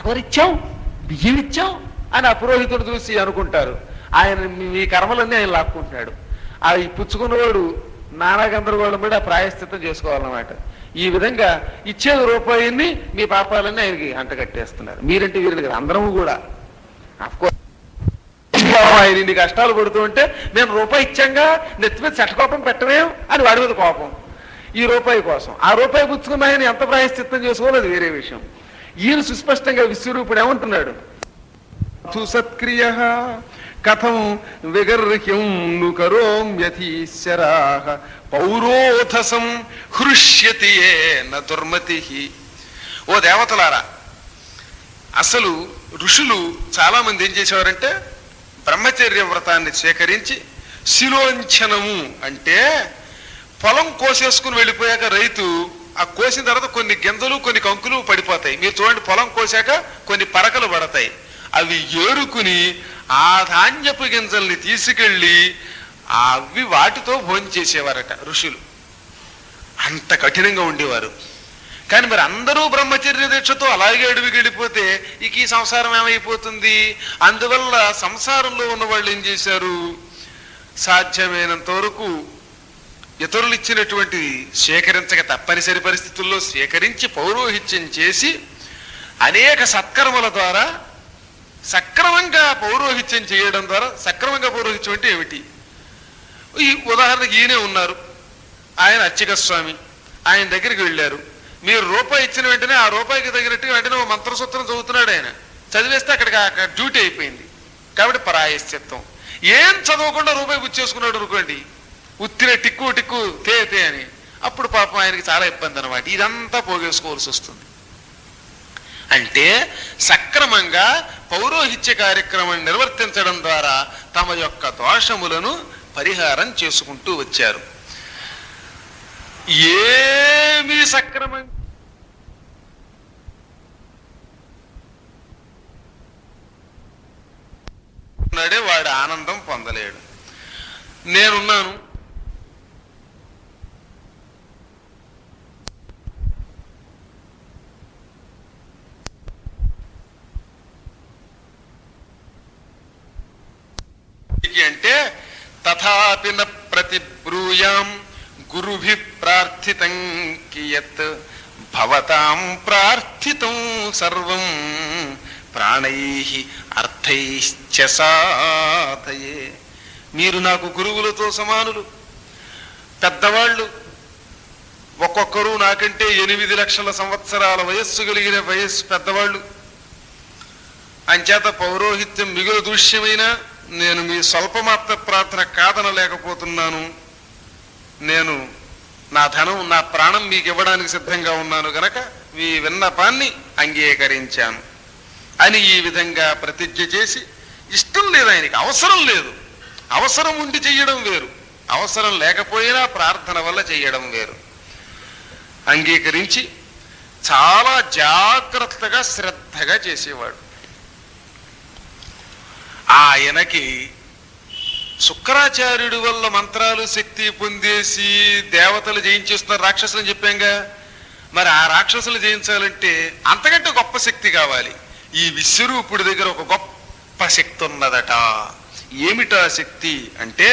పుష్కవరి ఇచ్చాం బియ్యం ఇచ్చాం అని ఆ పురోహితుడు చూసి అనుకుంటారు ఆయన మీ- మీ కర్మలన్నీ ఆయన లాక్కుంటున్నాడు ఆ ఈ పుచ్చుకున్నవాడు నానా గందరగోళం పడి ఆ ప్రాయశ్చిత్తం చేసుకోవాలన్నమాట ఈ విధంగా ఇచ్చేది రూపాయిని మీ పాపాలన్నీ ఆయనకి అంటగట్టేస్తున్నారు మీరంటే వీరు కదా అందరము కూడా అఫ్కోర్స్ పాపం ఆయన ఇన్ని కష్టాలు పడుతూ ఉంటే మేము రూపాయి ఇచ్చాంగా నెత్తి మీద చెట్టకోపం పెట్టలేం అని వాడి మీద కోపం ఈ రూపాయి కోసం ఆ రూపాయి పుచ్చుకున్న ఆయన ఎంత ప్రాయశ్చిత్తం చేసుకోవాలి అది వేరే విషయం ఈయన సుస్పష్టంగా విశ్వరూపుడు ఏమంటున్నాడు సుసత్క్రియ కథం విగర్హ్యం ను కరోమ్యధీశ్వరా పౌరోధసం హృష్యతి న దుర్మతి ఓ దేవతలారా అసలు ఋషులు చాలా మంది ఏం చేసేవారంటే బ్రహ్మచర్య వ్రతాన్ని స్వీకరించి శిలోంఛనము అంటే పొలం కోసేసుకుని వెళ్ళిపోయాక రైతు ఆ కోసిన తర్వాత కొన్ని గింజలు కొన్ని కంకులు పడిపోతాయి మీరు చూడండి పొలం కోసాక కొన్ని పరకలు పడతాయి అవి ఏరుకుని ఆ ధాన్యపు గింజల్ని తీసుకెళ్ళి అవి వాటితో భోంచేసేవారట ఋషులు అంత కఠినంగా ఉండేవారు కానీ మరి అందరూ బ్రహ్మచర్య దీక్షతో అలాగే అడవికి వెళ్ళిపోతే ఇక ఈ సంసారం ఏమైపోతుంది అందువల్ల సంసారంలో ఉన్న వాళ్ళు ఏం చేశారు సాధ్యమైనంత వరకు ఇతరులు ఇచ్చినటువంటి స్వీకరించక తప్పనిసరి పరిస్థితుల్లో స్వీకరించి పౌరోహిత్యం చేసి అనేక సత్కర్మల ద్వారా సక్రమంగా పౌరోహిత్యం చేయడం ద్వారా సక్రమంగా పౌరోహిత్యం అంటే ఏమిటి ఈ ఉదాహరణకి ఈయనే ఉన్నారు ఆయన అర్చక స్వామి ఆయన దగ్గరికి వెళ్ళారు మీరు రూపాయి ఇచ్చిన వెంటనే ఆ రూపాయికి తగినట్టు వెంటనే ఓ మంత్రసూత్రం చదువుతున్నాడు ఆయన చదివేస్తే అక్కడికి అక్కడ డ్యూటీ అయిపోయింది కాబట్టి పరాయశ్చిత్తం ఏం చదవకుండా రూపాయి పుచ్చేసుకున్నాడు అనుకోండి ఉత్తిన టిక్కు టిక్కు తే తే అని అప్పుడు పాపం ఆయనకి చాలా ఇబ్బంది అనమాట ఇదంతా పోగేసుకోవాల్సి వస్తుంది అంటే సక్రమంగా పౌరోహిత్య కార్యక్రమం నిర్వర్తించడం ద్వారా తమ యొక్క దోషములను పరిహారం చేసుకుంటూ వచ్చారు ఏమీ సక్రమం ఉన్నాడే వాడు ఆనందం పొందలేడు నేనున్నాను ఇది అంటే తథాపి న ప్రతిబ్రూయాం గురుభి ప్రార్థితం కియత్ భవతాం ప్రార్థితం సర్వం ప్రాణై అర్థైశ్చ సాధయే మీరు నాకు గురువులతో సమానులు పెద్దవాళ్ళు ఒక్కొక్కరు నాకంటే ఎనిమిది లక్షల సంవత్సరాల వయస్సు కలిగిన వయస్సు పెద్దవాళ్ళు అంచేత పౌరోహిత్యం మిగులు దృశ్యమైన నేను మీ స్వల్పమాత్ర ప్రార్థన కాదనలేకపోతున్నాను నేను నా ధనం నా ప్రాణం మీకు ఇవ్వడానికి సిద్ధంగా ఉన్నాను గనక మీ విన్నపాన్ని అంగీకరించాను అని ఈ విధంగా ప్రతిజ్ఞ చేసి ఇష్టం లేదు ఆయనకి అవసరం లేదు అవసరం ఉండి చెయ్యడం వేరు అవసరం లేకపోయినా ప్రార్థన వల్ల చెయ్యడం వేరు అంగీకరించి చాలా జాగ్రత్తగా శ్రద్ధగా చేసేవాడు ఆయనకి శుక్రాచార్యుడి వల్ల మంత్రాలు శక్తి పొందేసి దేవతలు జయించేస్తున్న రాక్షసులని చెప్పాంగా మరి ఆ రాక్షసులు జయించాలంటే అంతకంటే గొప్ప శక్తి కావాలి ఈ విశ్వరూపుడి దగ్గర ఒక గొప్ప శక్తి ఉన్నదట ఏమిటా శక్తి అంటే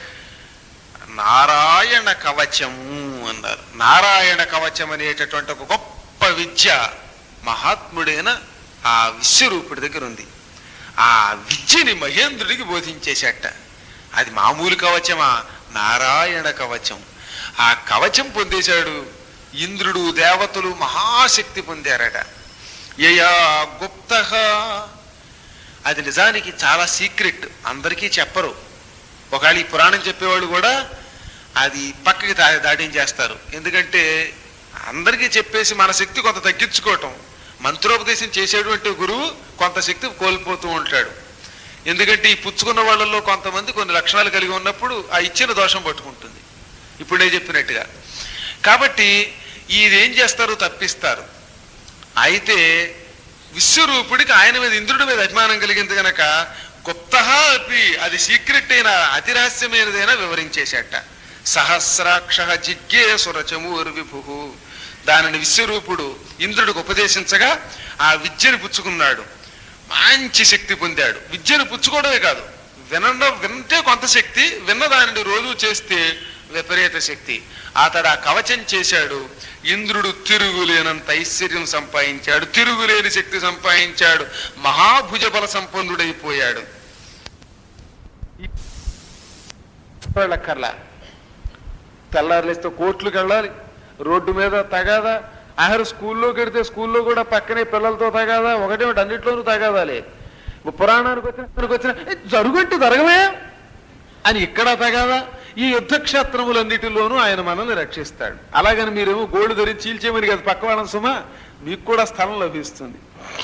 నారాయణ కవచము అన్నారు నారాయణ కవచం అనేటటువంటి ఒక గొప్ప విద్య మహాత్ముడైన ఆ విశ్వరూపుడి దగ్గర ఉంది ఆ విద్యని మహేంద్రుడికి బోధించేశాట అది మామూలు కవచమా నారాయణ కవచం ఆ కవచం పొందేశాడు ఇంద్రుడు దేవతలు మహాశక్తి పొందారట యయా గుప్త అది నిజానికి చాలా సీక్రెట్ అందరికీ చెప్పరు ఒకవేళ ఈ పురాణం చెప్పేవాళ్ళు కూడా అది పక్కకి దా దాటించేస్తారు ఎందుకంటే అందరికీ చెప్పేసి మన శక్తి కొంత తగ్గించుకోవటం మంత్రోపదేశం చేసేటువంటి గురువు కొంత శక్తి కోల్పోతూ ఉంటాడు ఎందుకంటే ఈ పుచ్చుకున్న వాళ్ళల్లో కొంతమంది కొన్ని లక్షణాలు కలిగి ఉన్నప్పుడు ఆ ఇచ్చిన దోషం పట్టుకుంటుంది ఇప్పుడు నేను చెప్పినట్టుగా కాబట్టి ఇదేం చేస్తారు తప్పిస్తారు అయితే విశ్వరూపుడికి ఆయన మీద ఇంద్రుడి మీద అభిమానం కలిగింది గనక గుప్త అపి అది సీక్రెట్ అయిన అతి రహస్యమైనదైనా వివరించేశాట సహస్రాక్ష జిజ్ఞే సురచమూర్విభు దానిని విశ్వరూపుడు ఇంద్రుడికి ఉపదేశించగా ఆ విద్యను పుచ్చుకున్నాడు మంచి శక్తి పొందాడు విద్యను పుచ్చుకోవడమే కాదు వినడం వింటే కొంత శక్తి విన్న దానిని రోజు చేస్తే విపరీత శక్తి అతడు ఆ కవచం చేశాడు ఇంద్రుడు తిరుగులేనంత ఐశ్వర్యం సంపాదించాడు తిరుగులేని శక్తి సంపాదించాడు మహాభుజ బల సంపన్నుడైపోయాడు వెళ్ళక్కర్లా తెల్లారులేస్తే కోర్టులకు వెళ్ళాలి రోడ్డు మీద తగాదా ఆఖరు స్కూల్లో కడితే స్కూల్లో కూడా పక్కనే పిల్లలతో తగాదా ఒకటే ఒకటి అన్నిట్లోనూ తగాదాలే ఇప్పుడు పురాణానికి వచ్చిన దానికి వచ్చిన "ఏ, జరుగుంటే జరగమే అని ఇక్కడ తగాదా ఈ యుద్ధ క్షేత్రములన్నిటిలోనూ ఆయన మనల్ని రక్షిస్తాడు అలాగని మీరేమో గోళ్ళు ధరించి చీల్చేమని కదా పక్క వాళ్ళని సుమా మీకు కూడా స్థలం లభిస్తుంది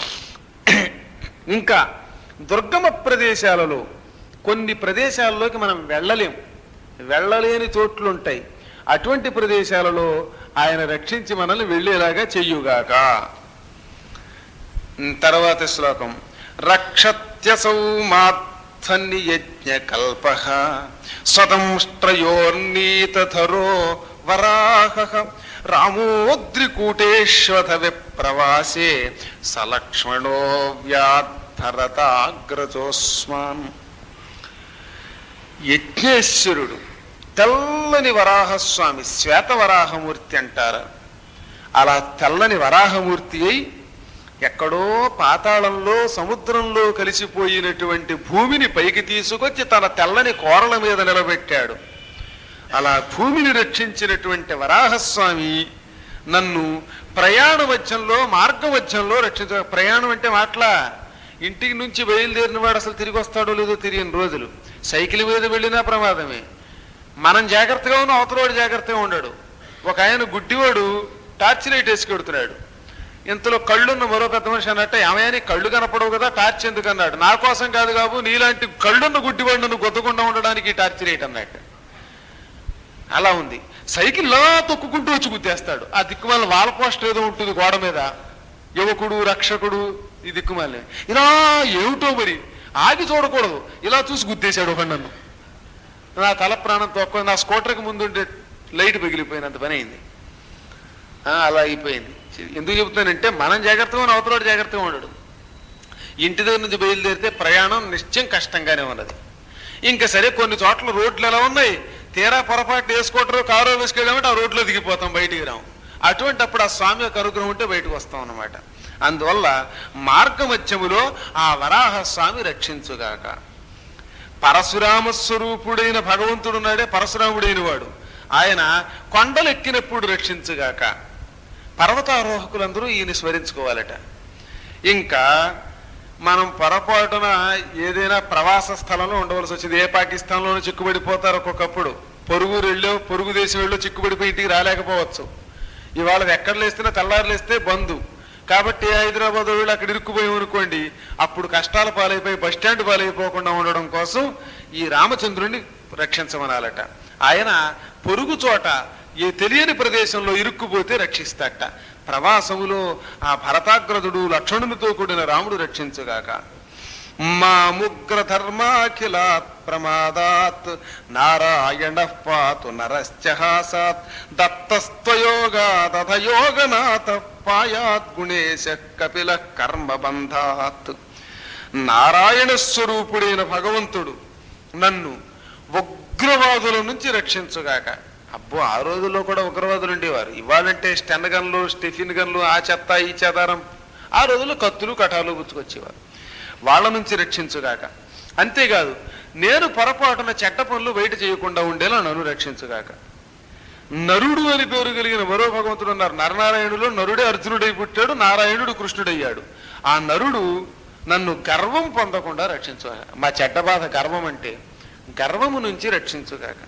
ఇంకా దుర్గమ ప్రదేశాలలో కొన్ని ప్రదేశాల్లోకి మనం వెళ్ళలేం వెళ్ళలేని చోట్లు ఉంటాయి అటువంటి ప్రదేశాలలో ఆయన రక్షించి మనల్ని వెళ్ళేలాగా చెయ్యుగాక ఉమ్, తర్వాత శ్లోకం రక్షత్యసౌ మాత్సన్ని యజ్ఞ కల్ప స్వతంష్ట్రయోర్నీతరో వరాహ రామోద్రికూటేశ్వత విప్రవాసే సలక్ష్మణో వ్యాధరతాగ్రజోస్మాన్ యజ్ఞేశ్వరుడు తెల్లని వరాహస్వామి శ్వేత వరాహమూర్తి అంటారు అలా తెల్లని వరాహమూర్తి అయి ఎక్కడో పాతాళంలో సముద్రంలో కలిసిపోయినటువంటి భూమిని పైకి తీసుకొచ్చి తన తెల్లని కోరల మీద నిలబెట్టాడు అలా భూమిని రక్షించినటువంటి వరాహస్వామి నన్ను ప్రయాణ మధ్యంలో మార్గ మధ్యంలో రక్షించ ప్రయాణం అంటే మాట్లా ఇంటికి నుంచి బయలుదేరిన వాడు అసలు తిరిగి వస్తాడో లేదో తెలియని రోజులు సైకిల్ మీద వెళ్ళినా ప్రమాదమే మనం జాగ్రత్తగా ఉన్న అవతలవాడు జాగ్రత్తగా ఉండడు ఒక ఆయన గుడ్డివాడు టార్చ్ లైట్ వేసుకెడుతున్నాడు ఇంతలో కళ్ళున్న మరో పెద్ద మనిషి అన్నట్టే ఏమైనా కళ్ళు కనపడవు కదా టార్చ్ ఎందుకు అన్నాడు నా కోసం కాదు కాదు నీలాంటి కళ్ళున్న గుడ్డివాడు నన్ను గొద్దకుండా ఉండడానికి ఈ టార్చ్ లైట్ అన్నట్టు అలా ఉంది సైకిల్ ఇలా తొక్కుకుంటూ వచ్చి గుద్దేస్తాడు ఆ దిక్కుమాల వాల్ పోస్టర్ ఏదో ఉంటుంది గోడ మీద యువకుడు రక్షకుడు ఈ దిక్కుమాలి ఇలా ఏమిటో మరి ఆగి చూడకూడదు ఇలా చూసి గుద్దేశాడు ఒక నన్ను నా తల ప్రాణం తక్కువ నా స్కూటర్కి ముందుండే లైట్ పగిలిపోయినంత పని అయింది ఆ, అలా అయిపోయింది ఎందుకు చెబుతానంటే మనం జాగ్రత్తగా ఉన్న అవతల జాగ్రత్తగా ఉండడు ఇంటి దగ్గర నుంచి బయలుదేరితే ప్రయాణం నిశ్చయం కష్టంగానే ఉన్నది ఇంకా సరే కొన్ని చోట్ల రోడ్లు ఎలా ఉన్నాయి తీరా పొరపాటు వేసుకోవటరు కారో వేసుకెళ్ళామంటే ఆ రోడ్లో దిగిపోతాం బయటికి రాం అటువంటి అప్పుడు ఆ స్వామి యొక్క అనుగ్రహం ఉంటే బయటకు వస్తాం అన్నమాట అందువల్ల మార్గమధ్యములో ఆ వరాహ స్వామి రక్షించుగాక పరశురామ స్వరూపుడైన భగవంతుడున్నాడే పరశురాముడైన వాడు ఆయన కొండలు ఎక్కినప్పుడు రక్షించుగాక పర్వతారోహకులందరూ ఈయన స్మరించుకోవాలట ఇంకా మనం పొరపాటున ఏదైనా ప్రవాస స్థలంలో ఉండవలసి వచ్చింది ఏ పాకిస్తాన్లోనూ చిక్కుబడిపోతారు ఒక్కొక్కప్పుడు పొరుగు వెళ్ళో పొరుగు దేశం వెళ్ళో చిక్కుబడిపోయి ఇంటికి రాలేకపోవచ్చు ఇవాళ ఎక్కడ లేస్తున్నా తెల్లారు లేస్తే బంధు కాబట్టి హైదరాబాద్ వీళ్ళు అక్కడ ఇరుక్కుపోయి అనుకోండి అప్పుడు కష్టాల పాలైపోయి బస్ స్టాండ్ పాలైపోకుండా ఉండడం కోసం ఈ రామచంద్రుడిని రక్షించమనాలట ఆయన పొరుగు చోట ఏ తెలియని ప్రదేశంలో ఇరుక్కుపోతే రక్షిస్తాట ప్రవాసములో ఆ భరతాగ్రదుడు లక్ష్మణునితో కూడిన రాముడు రక్షించుగాక మా ముగ్ర ధర్మాఖిలాత్ ప్రమాదాత్ నారాయణ పాతు నరశ్చహాసాత్ దత్తస్త్వయోగా తథయోగనాథ పాయాత్ గుణేశ కపిల కర్మబంధాత్ నారాయణ స్వరూపుడైన భగవంతుడు నన్ను ఉగ్రవాదుల నుంచి రక్షించుగాక అబ్బో ఆ రోజుల్లో కూడా ఉగ్రవాదులు ఉండేవారు ఇవాళంటే స్టెన్ గన్లు స్టిఫిన్ గన్లు ఆ చెత్త ఈ చెదారం ఆ రోజుల్లో కత్తులు కటాలు పుచ్చుకొచ్చేవారు వాళ్ళ నుంచి రక్షించుగాక అంతేకాదు నేను పొరపాటున చెడ్డ పనులు బయట చేయకుండా ఉండేలా నన్ను రక్షించుగాక నరుడు అని పేరు కలిగిన మరో భగవంతుడు ఉన్నారు నరనారాయణులో నరుడే అర్జునుడై పుట్టాడు నారాయణుడు కృష్ణుడయ్యాడు ఆ నరుడు నన్ను గర్వం పొందకుండా రక్షించు మా చెడ్డ బాధ గర్వం అంటే గర్వము నుంచి రక్షించుగాక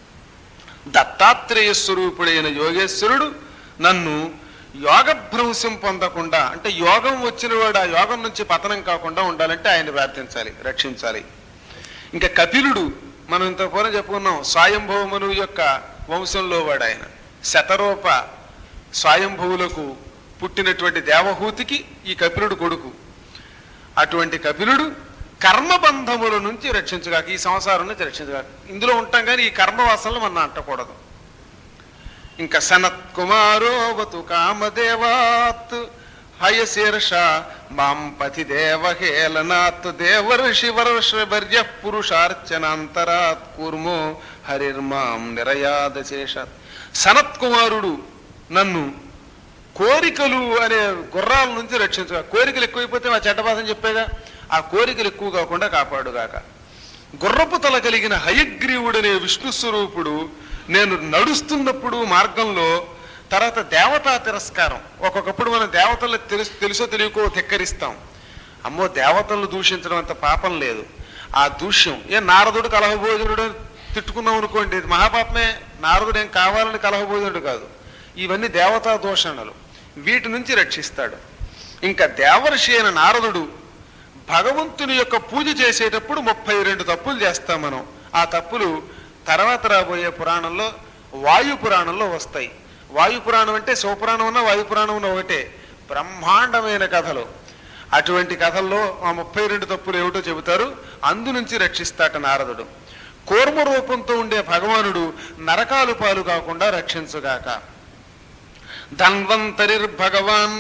దత్తాత్రేయ స్వరూపుడైన యోగేశ్వరుడు నన్ను యోగ భ్రంశం పొందకుండా అంటే యోగం వచ్చిన వాడు ఆ యోగం నుంచి పతనం కాకుండా ఉండాలంటే ఆయన ప్రార్థించాలి రక్షించాలి ఇంకా కపిలుడు మనం ఇంత పూర్వం చెప్పుకున్నాం స్వయంభవమును యొక్క వంశంలో వాడు ఆయన శతరూప స్వయంభవులకు పుట్టినటువంటి దేవహూతికి ఈ కపిలుడు కొడుకు అటువంటి కపిలుడు కర్మబంధముల నుంచి రక్షించుగాక ఈ సంసారం నుంచి రక్షించుగాక ఇందులో ఉంటాం కానీ ఈ కర్మ వాసనలు మనం అంటకూడదు ఇంకా సనత్కుమారోవతు కామదేవాత్ హయశీర్ష మాం పతి దేవహేళనాత్ దేవర్షి వర్షవర్య పురుషార్చనాంతరాత్ కూర్మో హరిర్మాం నిరయాదశేషాత్ సనత్కుమారుడు నన్ను కోరికలు అనే గుర్రాల నుంచి రక్షించగా కోరికలు ఎక్కువైపోతే మా చెడ్డబాధం చెప్పేగా ఆ కోరికలు ఎక్కువ కాకుండా కాపాడుగాక గుర్రపు తల కలిగిన హయగ్రీవుడనే విష్ణు స్వరూపుడు నేను నడుస్తున్నప్పుడు మార్గంలో తర్వాత దేవతా తిరస్కారం ఒక్కొక్కప్పుడు మనం దేవతలు తెలుసు తెలుసో తెలియకో ధిక్కరిస్తాం అమ్మో దేవతలను దూషించడం అంత పాపం లేదు ఆ దూష్యం ఏ నారదుడు కలహభోజనుడు అని తిట్టుకున్నాం అనుకోండి ఇది మహాపాపమే నారదుడు ఏం కావాలని కలహభోజనుడు కాదు ఇవన్నీ దేవతా దోషణలు వీటి నుంచి రక్షిస్తాడు ఇంకా దేవర్షి అయిన నారదుడు భగవంతుని యొక్క పూజ చేసేటప్పుడు ముప్పై రెండు తప్పులు చేస్తాం మనం ఆ తప్పులు తర్వాత రాబోయే పురాణంలో వాయు పురాణంలో వస్తాయి వాయు పురాణం అంటే శివపురాణం ఉన్న వాయు పురాణం ఉన్న ఒకటే బ్రహ్మాండమైన కథలు అటువంటి కథల్లో ఆ ముప్పై రెండు తప్పులు ఏమిటో చెబుతారు అందు నుంచి రక్షిస్తాట నారదుడు కూర్మ రూపంతో ఉండే భగవానుడు నరకాలు పాలు కాకుండా రక్షించుగాక ధన్వంతరిర్భగవాన్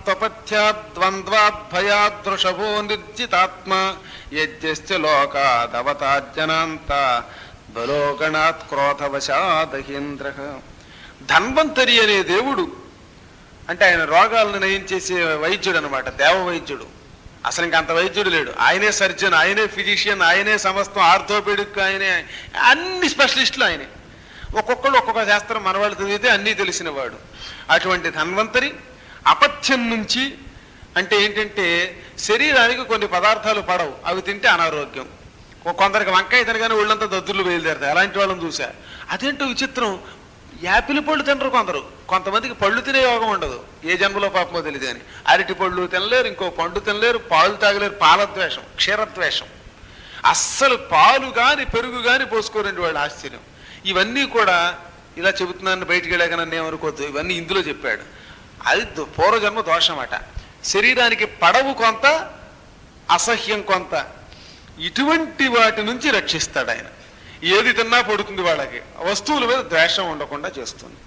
పాత్వపథ్యాద్వంద్వాద్భయాదృషభో నిర్జితాత్మ యజ్ఞశ్చ లోకాదవతాజ్జనాంత బలోగణాత్ క్రోధవశాదహీంద్ర ధన్వంతరి అనే దేవుడు అంటే ఆయన రోగాలను నయం చేసే వైద్యుడు అనమాట దేవ వైద్యుడు అసలు ఇంక అంత వైద్యుడు లేడు ఆయనే సర్జన్ ఆయనే ఫిజిషియన్ ఆయనే సమస్తం ఆర్థోపెడిక్ ఆయనే అన్ని స్పెషలిస్టులు ఆయనే ఒక్కొక్కళ్ళు ఒక్కొక్క శాస్త్రం మనవాళ్ళు చదివితే అన్నీ తెలిసిన వాడు అటువంటి ధన్వంతరి అపథ్యం నుంచి అంటే ఏంటంటే శరీరానికి కొన్ని పదార్థాలు పడవు అవి తింటే అనారోగ్యం కొ- కొందరికి వంకాయ తినగానే ఒళ్ళంతా దద్దులు బయలుదేరుతాయి అలాంటి వాళ్ళని చూసా అదేంటో విచిత్రం యాపిల్ పళ్ళు తినరు కొందరు కొంతమందికి పళ్ళు తినే యోగం ఉండదు ఏ జన్మలో పాపమో తెలియదు అని అరటి పళ్ళు తినలేరు ఇంకో పండు తినలేరు పాలు తాగలేరు పాలద్వేషం క్షీరద్వేషం అస్సలు పాలు గాని పెరుగు గాని పోసుకోరండి వాళ్ళు ఆశ్చర్యం ఇవన్నీ కూడా ఇలా చెబుతున్నాను బయటికి వెళ్ళాక నన్ను ఏమనుకోవద్దు ఇవన్నీ ఇందులో చెప్పాడు అది దు- పూర్వజన్మ దోషం అట శరీరానికి పడవు కొంత అసహ్యం కొంత ఇటువంటి వాటి నుంచి రక్షిస్తాడు ఆయన ఏది తిన్నా పడుతుంది వాళ్ళకి వస్తువుల మీద ద్వేషం ఉండకుండా చేస్తుంది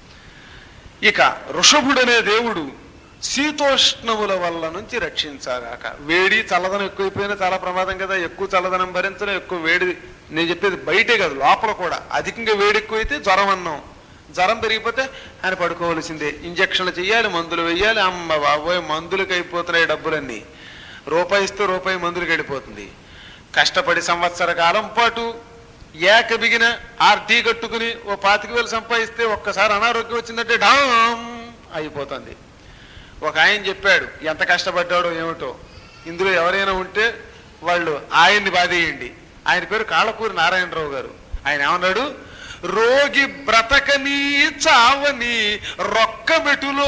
ఇక ఋషభుడనే దేవుడు శీతోష్ణముల వల్ల నుంచి రక్షించాగాక వేడి చల్లదనం ఎక్కువైపోయినా చాలా ప్రమాదం కదా ఎక్కువ చల్లదనం భరించడం ఎక్కువ వేడి నేను చెప్పేది బయటే కాదు లోపల కూడా అధికంగా వేడి ఎక్కువైతే జ్వరం అన్నాం జ్వరం పెరిగిపోతే ఆయన పడుకోవలసిందే ఇంజక్షన్లు చేయాలి మందులు వేయాలి అమ్మ బాబోయ్ మందులకు అయిపోతున్నాయి డబ్బులన్నీ రూపాయి ఇస్తే రూపాయి మందులకు వెళ్ళిపోతుంది కష్టపడి సంవత్సర కాలం పాటు ఏక బిగిన ఆర్టీ కట్టుకుని ఓ పాతిక వేలు సంపాదిస్తే ఒక్కసారి అనారోగ్యం వచ్చిందంటే డామ్ అయిపోతుంది ఒక ఆయన చెప్పాడు ఎంత కష్టపడ్డాడో ఏమిటో ఇందులో ఎవరైనా ఉంటే వాళ్ళు ఆయన్ని బాధేయండి ఆయన పేరు కాళ్ళకూరి నారాయణరావు గారు ఆయన ఏమన్నాడు రోగి బ్రతకని చావని రొక్క మెటులో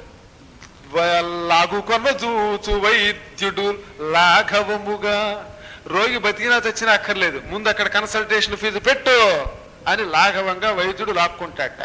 లాగుకొన్న చూచు వైద్యుడు లాఘవముగా రోగి బతికినా చచ్చినా అక్కర్లేదు ముందు అక్కడ కన్సల్టేషన్ ఫీజు పెట్టు అని లాఘవంగా వైద్యుడు లాక్కుంటాట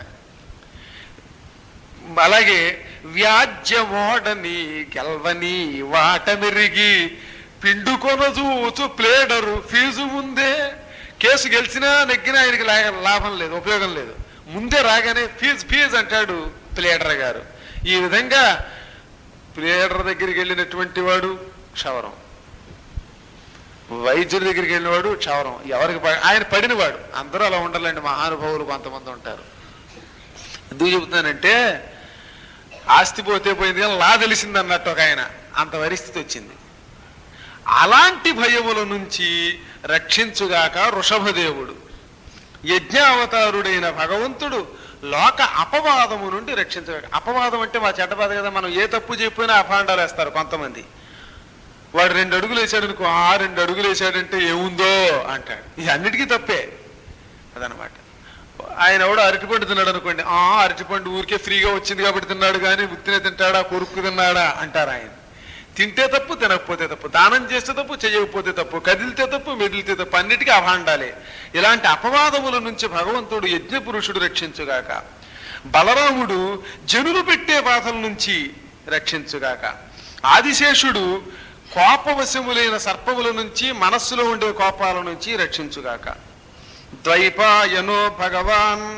అలాగే వ్యాజ్యమోడని గెల్వని వాట మెరిగి పిండుకొన చూచు ప్లేడరు ఫీజు ముందే కేసు గెలిచినా నెగ్గినా ఆయనకి లా- లాభం లేదు ఉపయోగం లేదు ముందే రాగానే ఫీజు ఫీజు అంటాడు ప్లేడర్ గారు ఈ విధంగా ప్లేడర్ దగ్గరికి వెళ్ళినటువంటి వాడు క్షవరం వైద్యుడి దగ్గరికి వెళ్ళినవాడు క్షవరం ఎవరికి ప- ఆయన పడినవాడు అందరూ అలా ఉండాలండి మహానుభావులు కొంతమంది ఉంటారు ఎందుకు చెబుతున్నానంటే ఆస్తి పోతే పోయింది కానీ లా తెలిసింది అన్నట్టు ఒక ఆయన అంత పరిస్థితి వచ్చింది అలాంటి భయముల నుంచి రక్షించుగాక వృషభదేవుడు యజ్ఞావతారుడైన భగవంతుడు లోక అపవాదము నుండి రక్షించగాక అపవాదం అంటే మా చెడ్డబాధ కదా మనం ఏ తప్పు చెప్పినా అపాండాలు వేస్తారు కొంతమంది వాడు రెండు అడుగులు వేసాడు అనుకో ఆ రెండు అడుగులు వేసాడంటే ఏముందో అంటాడు ఇది అన్నిటికీ తప్పే అదనమాట ఆయన ఎవడో అరటిపండు తిన్నాడు అనుకోండి ఆ అరటిపండు ఊరికే ఫ్రీగా వచ్చింది కాబట్టి తిన్నాడు కానీ ఉత్తినే తింటాడా కొరుక్కు తిన్నాడా అంటారు ఆయన తింటే తప్పు తినకపోతే తప్పు దానం చేస్తే తప్పు చేయకపోతే తప్పు కదిలితే తప్పు మెదిలితే తప్పు అన్నిటికీ అభాండాలే ఇలాంటి అపవాదముల నుంచి భగవంతుడు యజ్ఞ పురుషుడు రక్షించుగాక బలరాముడు జనులు పెట్టే బాధల నుంచి రక్షించుగాక ఆదిశేషుడు కోపవశములైన సర్పముల నుంచి మనస్సులో ఉండే కోపాల నుంచి రక్షించుగాక ద్వైపాయనో భగవాన్ అప్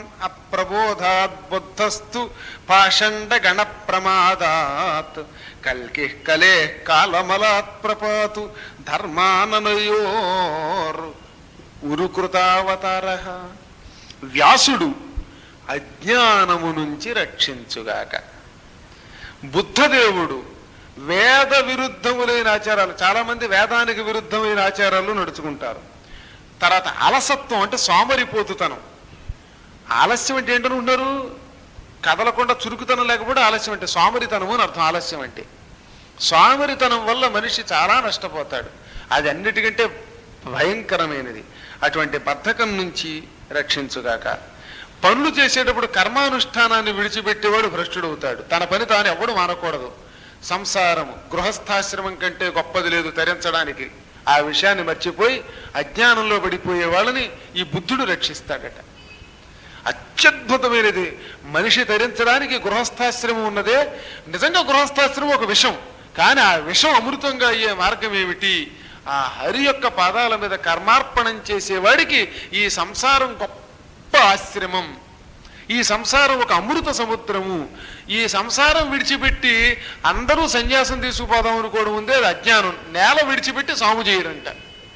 ప్రబోధాత్ బుద్ధస్తు పాషండ గణ ప్రమాదాత్ కల్కి కలే కాలమలాత్ ప్రపాతు ధర్మాననయోర్ ఉరుకృతావతార వ్యాసుడు అజ్ఞానము నుంచి రక్షించుగాక బుద్ధదేవుడు వేద విరుద్ధములైన ఆచారాలు చాలా మంది వేదానికి విరుద్ధమైన ఆచారాలు నడుచుకుంటారు తర్వాత అలసత్వం అంటే సోమరిపోతుతనం ఆలస్యం అంటే ఏంటని ఉన్నారు కదలకుండా చురుకుతనం లేకపోతే ఆలస్యం అంటే సోమరితనము అని అర్థం ఆలస్యం అంటే సోమరితనం వల్ల మనిషి చాలా నష్టపోతాడు అది అన్నిటికంటే భయంకరమైనది అటువంటి బద్ధకం నుంచి రక్షించుగాక పనులు చేసేటప్పుడు కర్మానుష్ఠానాన్ని విడిచిపెట్టేవాడు భ్రష్టుడవుతాడు తన పని తాను ఎవడు మానకూడదు సంసారము గృహస్థాశ్రమం కంటే గొప్పది లేదు తరించడానికి ఆ విషయాన్ని మర్చిపోయి అజ్ఞానంలో పడిపోయే వాళ్ళని ఈ బుద్ధుడు రక్షిస్తాడట అత్యద్భుతమైనది మనిషి ధరించడానికి గృహస్థాశ్రమం ఉన్నదే నిజంగా గృహస్థాశ్రమం ఒక విషం కానీ ఆ విషం అమృతంగా అయ్యే మార్గం ఏమిటి ఆ హరి యొక్క పాదాల మీద కర్మార్పణం చేసేవాడికి ఈ సంసారం గొప్ప ఆశ్రమం ఈ సంసారం ఒక అమృత సముద్రము ఈ సంసారం విడిచిపెట్టి అందరూ సన్యాసం తీసుకుపోదాం అనుకోవడం ఉంది అది అజ్ఞానం నేల విడిచిపెట్టి సాము చేయరంట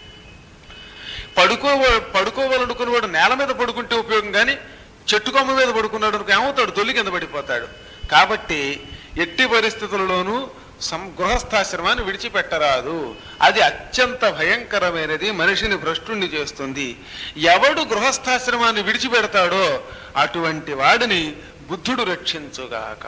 పడుకో పడుకోవాలనుకునేవాడు నేల మీద పడుకుంటే ఉపయోగం కానీ చెట్టు కొమ్మ మీద పడుకున్నాడు అనుకో ఏమవుతాడు తొలి కింద పడిపోతాడు కాబట్టి ఎట్టి పరిస్థితులలోనూ సం గృహస్థాశ్రమాన్ని విడిచిపెట్టరాదు అది అత్యంత భయంకరమైనది మనిషిని భ్రష్టుణ్ణి చేస్తుంది ఎవడు గృహస్థాశ్రమాన్ని విడిచిపెడతాడో అటువంటి వాడిని బుద్ధుడు రక్షించుగాక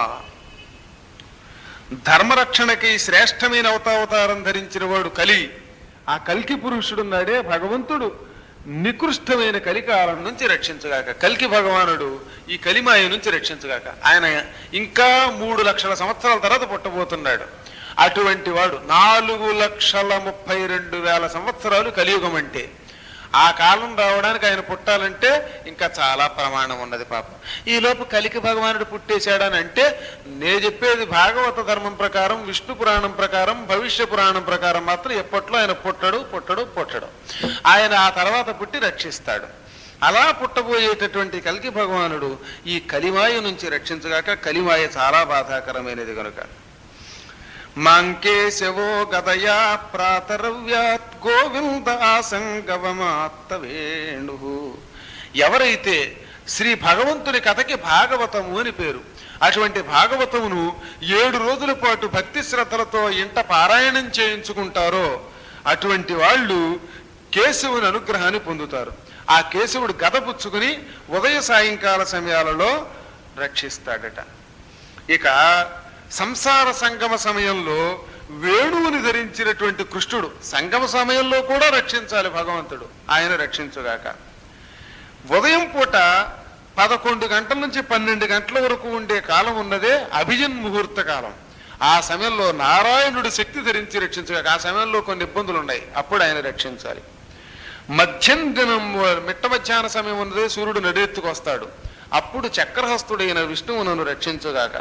ధర్మరక్షణకి శ్రేష్టమైన అవతావతారం ధరించిన వాడు కలి ఆ కల్కి పురుషుడున్నాడే భగవంతుడు నికృష్టమైన కలికాలం నుంచి రక్షించగాక కల్కి భగవానుడు ఈ కలిమాయ నుంచి రక్షించగాక ఆయన ఇంకా మూడు లక్షల సంవత్సరాల తర్వాత పుట్టబోతున్నాడు అటువంటి వాడు నాలుగు లక్షల ముప్పై రెండు వేల సంవత్సరాలు కలియుగం అంటే ఆ కాలం రావడానికి ఆయన పుట్టాలంటే ఇంకా చాలా ప్రమాణం ఉన్నది పాపం ఈ లోపు కలికి భగవానుడు పుట్టేశాడని అంటే నేను చెప్పేది భాగవత ధర్మం ప్రకారం విష్ణు పురాణం ప్రకారం భవిష్య పురాణం ప్రకారం మాత్రం ఎప్పట్లో ఆయన పుట్టడు పుట్టడు పుట్టడు ఆయన ఆ తర్వాత పుట్టి రక్షిస్తాడు అలా పుట్టబోయేటటువంటి కలికి భగవానుడు ఈ కలిమాయ నుంచి రక్షించగాక కలిమాయ చాలా బాధాకరమైనది కనుక మాంకేశవో గదయా ప్రాతరవ్యాత్ గోవిందాసంగవమాత్త వేణు ఎవరైతే శ్రీ భగవంతుని కథకి భాగవతము అని పేరు అటువంటి భాగవతమును ఏడు రోజుల పాటు భక్తి శ్రద్ధలతో ఇంట పారాయణం చేయించుకుంటారో అటువంటి వాళ్ళు కేశవుని అనుగ్రహాన్ని పొందుతారు ఆ కేశవుడు గద పుచ్చుకుని ఉదయ సాయంకాల సమయాలలో రక్షిస్తాడట ఇక సంసార సంగమ సమయంలో వేణువుని ధరించినటువంటి కృష్ణుడు సంగమ సమయంలో కూడా రక్షించాలి భగవంతుడు ఆయన రక్షించుగాక ఉదయం పూట పదకొండు గంటల నుంచి పన్నెండు గంటల వరకు ఉండే కాలం ఉన్నదే అభిజన్ ముహూర్త కాలం ఆ సమయంలో నారాయణుడు శక్తి ధరించి రక్షించగాక ఆ సమయంలో కొన్ని ఇబ్బందులు ఉన్నాయి అప్పుడు ఆయన రక్షించాలి మధ్యం దినం మిట్ట మధ్యాహ్న సమయం ఉన్నదే సూర్యుడు నడెత్తుకు వస్తాడు అప్పుడు చక్రహస్తుడైన విష్ణువు నన్ను రక్షించుగాక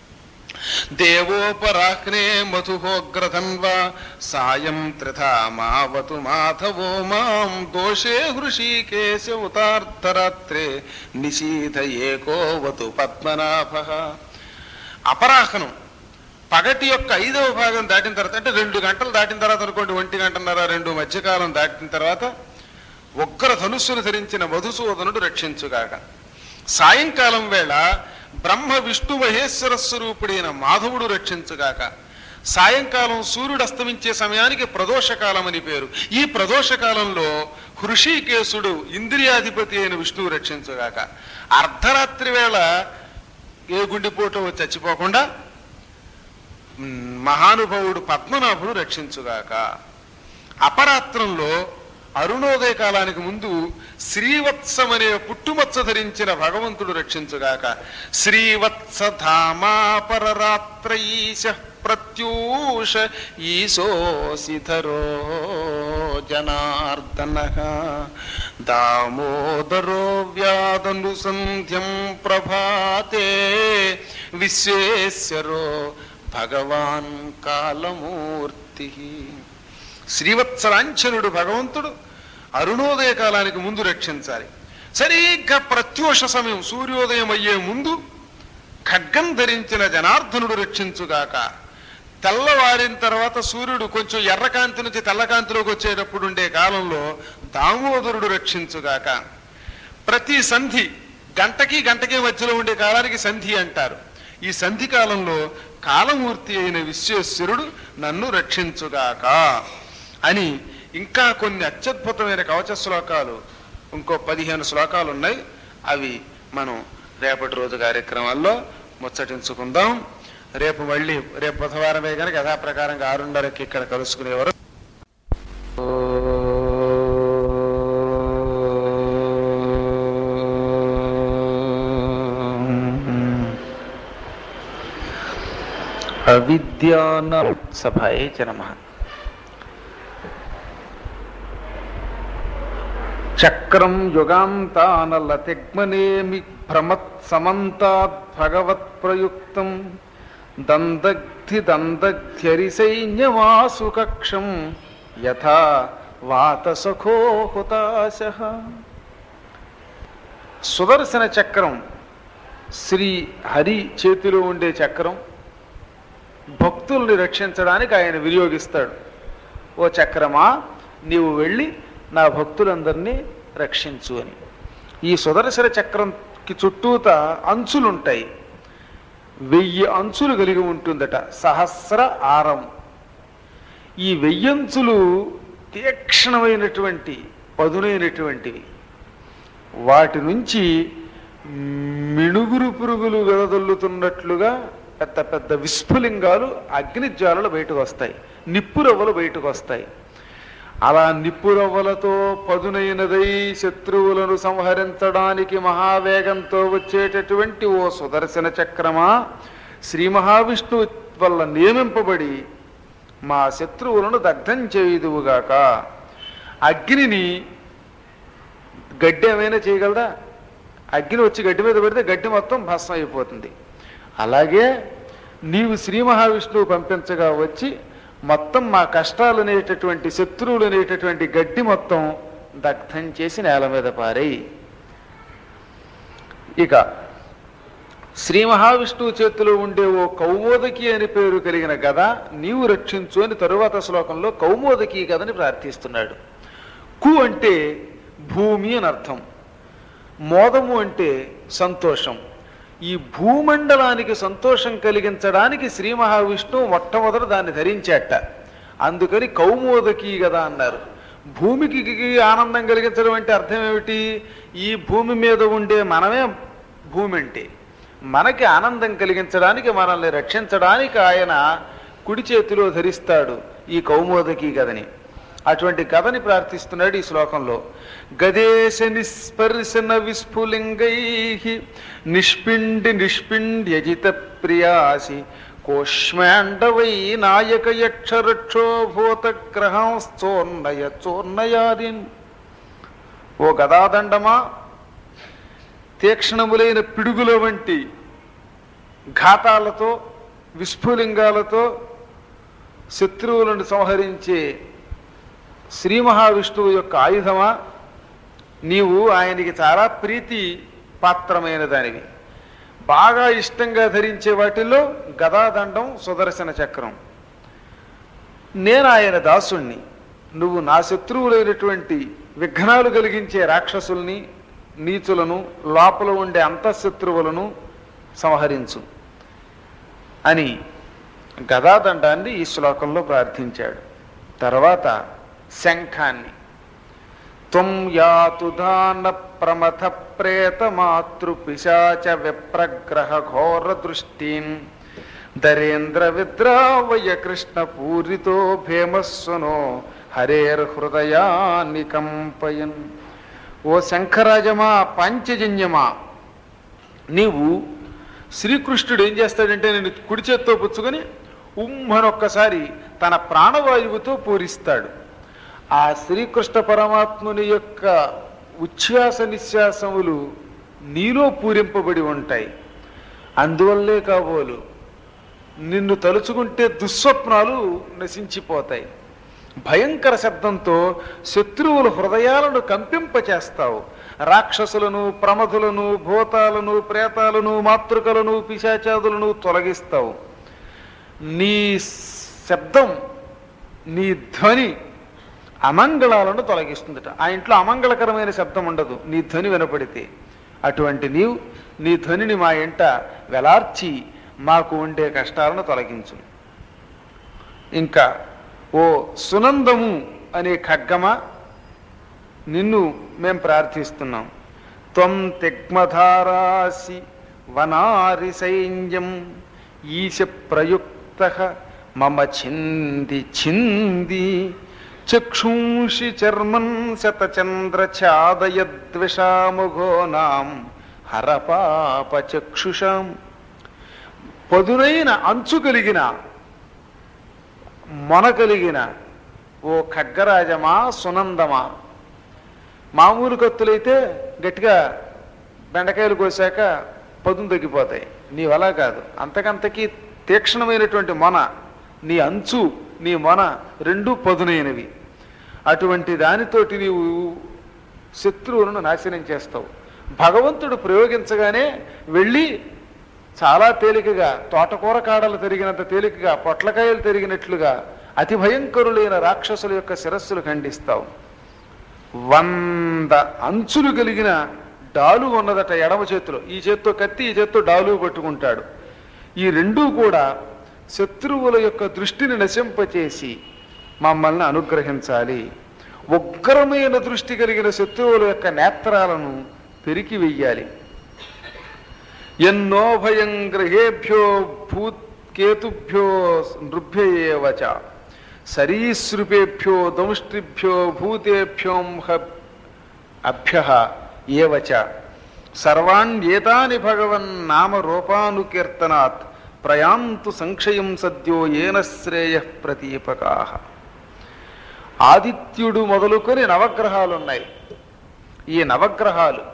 దేవోపరాహ్నే మధుహోగ్రధన్వా సాయం త్రిథా మావతు మాధవో మాం దోషే హృషీకేశ ఉతార్ధరాత్రే నిశీధ ఏకోవతు పద్మనాభ అపరాహ్నం పగటి యొక్క ఐదవ భాగం దాటిన తర్వాత అంటే రెండు గంటలు దాటిన తర్వాత అనుకోండి ఒంటి గంటన్నర రెండు మధ్యకాలం దాటిన తర్వాత ఉగ్ర ధనుస్సును ధరించిన మధుసూదనుడు రక్షించుగాక సాయంకాలం వేళ బ్రహ్మ విష్ణు మహేశ్వర స్వరూపుడైన మాధవుడు రక్షించుగాక సాయంకాలం సూర్యుడు అస్తమించే సమయానికి ప్రదోషకాలం అని పేరు ఈ ప్రదోషకాలంలో హృషికేశుడు ఇంద్రియాధిపతి అయిన విష్ణువు రక్షించుగాక అర్ధరాత్రి వేళ ఏ గుండెపోటు చచ్చిపోకుండా మ్, మహానుభావుడు పద్మనాభుడు రక్షించుగాక అపరాత్రంలో అరుణోదయ కాలానికి ముందు శ్రీవత్సం అనే పుట్టుమచ్చ ధరించిన భగవంతుడు రక్షించుగాక శ్రీవత్సధామాపరరాత్రైశ ప్రత్యూష ఈశోసిధరో జనార్దన దామోదరో వ్యాధనుసంధ్యం ప్రభాతే విశ్వేశ్వరో భగవాన్ కాలమూర్తి శ్రీవత్సలాంఛనుడు భగవంతుడు అరుణోదయ కాలానికి ముందు రక్షించాలి సరిగ్గా ప్రత్యూష సమయం సూర్యోదయం అయ్యే ముందు ఖడ్గం ధరించిన జనార్దనుడు రక్షించుగాక తెల్లవారిన తర్వాత సూర్యుడు కొంచెం ఎర్రకాంతి నుంచి తెల్లకాంతిలోకి వచ్చేటప్పుడు ఉండే కాలంలో దామోదరుడు రక్షించుగాక ప్రతి సంధి గంటకి గంటకి మధ్యలో ఉండే కాలానికి సంధి అంటారు ఈ సంధి కాలంలో కాలమూర్తి అయిన విశ్వేశ్వరుడు నన్ను రక్షించుగాక అని ఇంకా కొన్ని అత్యద్భుతమైన కవచ శ్లోకాలు ఇంకో పదిహేను శ్లోకాలు ఉన్నాయి అవి మనం రేపటి రోజు కార్యక్రమాల్లో ముచ్చటించుకుందాం రేపు మళ్ళీ రేపు బుధవారమే కనుక యథాప్రకారంగా ఆరున్నరకి ఇక్కడ కలుసుకునేవారు అవిద్యాన సభాయే చ నమ చక్రం యుగాంతానలతిగ్మనేమి భ్రమత్ సమంతాత్ భగవత్ ప్రయుక్తం దందగ్ధి దందగ్ధ్యరిసైన్యమాసు కక్షం యథా వాతసఖో హుతాశ సుదర్శన చక్రం శ్రీ హరి చేతిలో ఉండే చక్రం భక్తుల్ని రక్షించడానికి ఆయన వినియోగిస్తాడు ఓ చక్రమా నీవు వెళ్ళి నా భక్తులందరినీ రక్షించు అని ఈ సుదర్శన చక్రంకి చుట్టూత అంచులుంటాయి వెయ్యి అంచులు కలిగి ఉంటుందట సహస్ర ఆరం ఈ వెయ్యంచులు తీక్షణమైనటువంటి పదునైనటువంటివి వాటి నుంచి మిణుగురు పురుగులు వెదజల్లుతున్నట్లుగా పెద్ద పెద్ద విస్ఫులింగాలు అగ్నిజ్వాలలు బయటకు వస్తాయి నిప్పురవ్వలు బయటకు వస్తాయి అలా నిప్పురవ్వలతో పదునైనదై శత్రువులను సంహరించడానికి మహావేగంతో వచ్చేటటువంటి ఓ సుదర్శన చక్రమా శ్రీ మహావిష్ణువు వల్ల నియమింపబడి మా శత్రువులను దగ్ధం చేయుదువుగాక అగ్నిని గడ్డి ఏమైనా చేయగలదా అగ్ని వచ్చి గడ్డి మీద పెడితే గడ్డి మొత్తం భస్మం అయిపోతుంది అలాగే నీవు శ్రీ మహావిష్ణువు పంపించగా వచ్చి మొత్తం మా కష్టాలు అనేటటువంటి శత్రువులు అనేటటువంటి గడ్డి మొత్తం దగ్ధం చేసి నేల మీద పారేయి ఇక శ్రీ మహావిష్ణువు చేతిలో ఉండే ఓ కౌమోదకి అని పేరు కలిగిన గద నీవు రక్షించు అని తరువాత శ్లోకంలో కౌమోదకి గదని ప్రార్థిస్తున్నాడు కు అంటే భూమి అని అర్థం మోదము అంటే సంతోషం ఈ భూమండలానికి సంతోషం కలిగించడానికి శ్రీ మహావిష్ణువు మొట్టమొదట దాన్ని ధరించాట అందుకని కౌమోదకి కదా అన్నారు భూమికి ఆనందం కలిగించడం అంటే అర్థం ఏమిటి ఈ భూమి మీద ఉండే మనమే భూమి అంటే మనకి ఆనందం కలిగించడానికి మనల్ని రక్షించడానికి ఆయన కుడి చేతిలో ధరిస్తాడు ఈ కౌమోదకి గదని అటువంటి కథని ప్రార్థిస్తున్నాడు ఈ శ్లోకంలో గదేశ నిస్పర్శన విస్ఫులింగై నిష్పిండి నిష్పిండ్యజిత ప్రియాసి కోష్మాండవై నాయక యక్ష రక్షో భూత గ్రహంశ్చోన్నయ చోన్నయాదిన్ ఓ గదాదండమా తీక్షణములైన పిడుగుల వంటి ఘాతాలతో విస్ఫులింగాలతో శత్రువులను సంహరించే శ్రీ మహావిష్ణువు యొక్క ఆయుధమా నీవు ఆయనకి చాలా ప్రీతి పాత్రమైన దానివి బాగా ఇష్టంగా ధరించే వాటిల్లో గదాదండం సుదర్శన చక్రం నేను ఆయన దాసుణ్ణి నువ్వు నా శత్రువులైనటువంటి విఘ్నాలు కలిగించే రాక్షసుల్ని నీచులను లోపల ఉండే అంతఃశత్రువులను సంహరించు అని గదాదండాన్ని ఈ శ్లోకంలో ప్రార్థించాడు తర్వాత శంఖాన్ని త్వం యాతు దాన ప్రమథ ప్రేత మాతృ పిశాచ విప్రగ్రహ ఘోర దృష్టీన్ దరేంద్ర విద్రావయ కృష్ణ పూరితో భేమస్వనో హరేర్ హృదయాన్ని కంపయన్ ఓ శంఖరాజమా పాంచజన్యమా నీవు శ్రీకృష్ణుడు ఏం చేస్తాడంటే నేను కుడి చేత్తో పుచ్చుకొని ఉమ్మనొక్కసారి తన ప్రాణవాయువుతో పూరిస్తాడు ఆ శ్రీకృష్ణ పరమాత్ముని యొక్క ఉచ్ఛ్వాస నిశ్వాసములు నీలో పూరింపబడి ఉంటాయి అందువల్లే కాబోలు నిన్ను తలుచుకుంటే దుస్వప్నాలు నశించిపోతాయి భయంకర శబ్దంతో శత్రువుల హృదయాలను కంపింపచేస్తావు రాక్షసులను ప్రమధులను భూతాలను ప్రేతాలను మాతృకలను పిశాచాదులను తొలగిస్తావు నీ శబ్దం నీ ధ్వని అమంగళాలను తొలగిస్తుందట ఆ ఇంట్లో అమంగళకరమైన శబ్దం ఉండదు నీ ధ్వని వినపడితే అటువంటి నీవు నీ ధ్వనిని మా ఇంట వెలార్చి మాకు ఉండే కష్టాలను తొలగించు ఇంకా ఓ సునందము అనే ఖడ్గమా నిన్ను మేం ప్రార్థిస్తున్నాం త్వం తిగ్మధారాసి వనారి సైన్యం ఈశ ప్రయుక్త మమ చింది చింది చక్షుంషి చర్మన్ శతచంద్ర ఛాదయద్విషాముఘోనాం హరపాప చక్షుషాం పదునైన అంచు కలిగిన మొన కలిగిన ఓ ఖడ్గరాజమా సునందమా మామూలు కత్తులైతే గట్టిగా బెండకాయలు కోసాక పదును తగ్గిపోతాయి నీవు అలా కాదు అంతకంతకీ తీక్షణమైనటువంటి మొన నీ అంచు నీ మొన రెండు పదునైనవి అటువంటి దానితోటి నీవు శత్రువులను నాశనం చేస్తావు భగవంతుడు ప్రయోగించగానే వెళ్ళి చాలా తేలికగా తోటకూర కాడలు తిరిగినంత తేలికగా పొట్లకాయలు తిరిగినట్లుగా అతి భయంకరులైన రాక్షసుల యొక్క శిరస్సులు ఖండిస్తావు వంద అంచులు కలిగిన డాలు ఉన్నదట ఎడమ చేతిలో ఈ చేత్తో కత్తి ఈ చేత్తో డాలు పట్టుకుంటాడు ఈ రెండూ కూడా శత్రువుల యొక్క దృష్టిని నశింపచేసి మమ్మల్ని అనుగ్రహించాలి ఉగ్రమైన దృష్టి కలిగిన శత్రువుల యొక్క నేత్రాలను పెరికి వెయ్యాలి ఎన్నో భయం గ్రహేభ్యో భూత్ కేతుభ్యో నృభ్యయేవచ సరీసృపేభ్యో దంష్ట్రిభ్యో భూతేభ్యోంహ అభ్య ఏవచ సర్వాణ్యేతాని భగవన్ నామ రూపానుకీర్తనాత్ ప్రయాంతు సంక్షయం సద్యో ఏన శ్రేయ ప్రతీపకా ఆదిత్యుడు మొదలుకొని నవగ్రహాలు ఉన్నాయి ఈ నవగ్రహాలు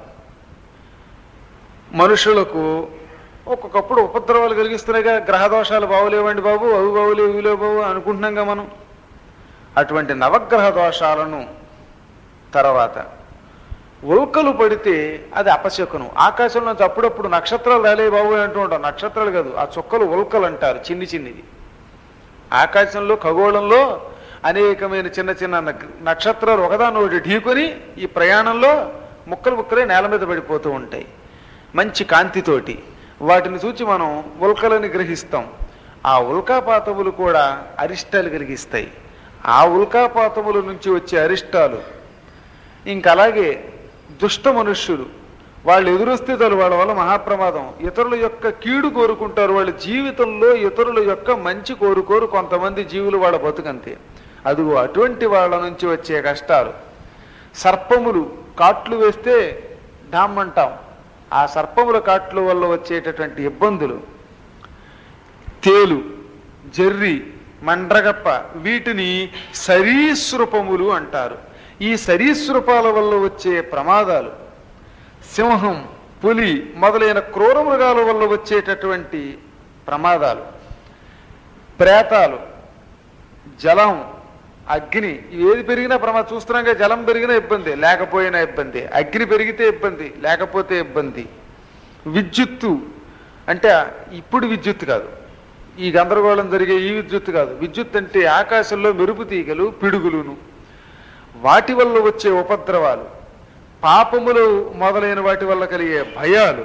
మనుషులకు ఒక్కొక్కప్పుడు ఉపద్రవాలు కలిగిస్తున్నాయిగా గ్రహ దోషాలు బాగులేవండి బాబు అవి బాగులేవు ఇవి లేవు బాబు అనుకుంటున్నాంగా మనం అటువంటి నవగ్రహ దోషాలను తర్వాత ఉల్కలు పడితే అది అపశకునం ఆకాశంలో నుంచి అప్పుడప్పుడు నక్షత్రాలు రాలే బాబు అంటూ ఉంటాం నక్షత్రాలు కాదు ఆ చుక్కలు ఉల్కలు అంటారు చిన్ని చిన్నిది ఆకాశంలో ఖగోళంలో అనేకమైన చిన్న చిన్న నక్- నక్షత్రాలు ఒకదాని ఒకటి ఢీకొని ఈ ప్రయాణంలో ముక్కలు ముక్కలే నేల మీద పడిపోతూ ఉంటాయి మంచి కాంతితోటి వాటిని చూచి మనం ఉల్కలని గ్రహిస్తాం ఆ ఉల్కాపాతములు కూడా అరిష్టాలు కలిగిస్తాయి ఆ ఉల్కాపాతముల నుంచి వచ్చే అరిష్టాలు ఇంకలాగే దుష్ట మనుష్యులు వాళ్ళు ఎదురొస్తే చాలు వాళ్ళ వల్ల మహాప్రమాదం ఇతరుల యొక్క కీడు కోరుకుంటారు వాళ్ళ జీవితంలో ఇతరుల యొక్క మంచి కోరుకోరు కొంతమంది జీవులు వాళ్ళ బతుకంతే అదిగో అటువంటి వాళ్ళ నుంచి వచ్చే కష్టాలు సర్పములు కాట్లు వేస్తే డామ్ అంటాం ఆ సర్పముల కాట్లు వల్ల వచ్చేటటువంటి ఇబ్బందులు తేలు జర్రి మండ్రగప్ప వీటిని సరీసృపములు అంటారు ఈ సరీసృపాల వల్ల వచ్చే ప్రమాదాలు సింహం పులి మొదలైన క్రూర మృగాల వల్ల వచ్చేటటువంటి ప్రమాదాలు ప్రేతాలు జలం అగ్ని ఇవి ఏది పెరిగినా ప్రమాదం చూస్తున్నాగా జలం పెరిగినా ఇబ్బంది లేకపోయినా ఇబ్బంది అగ్ని పెరిగితే ఇబ్బంది లేకపోతే ఇబ్బంది విద్యుత్తు అంటే ఇప్పుడు విద్యుత్ కాదు ఈ గందరగోళం జరిగే ఈ విద్యుత్ కాదు విద్యుత్ అంటే ఆకాశంలో మెరుపు తీగలు పిడుగులును వాటి వల్ల వచ్చే ఉపద్రవాలు పాపములు మొదలైన వాటి వల్ల కలిగే భయాలు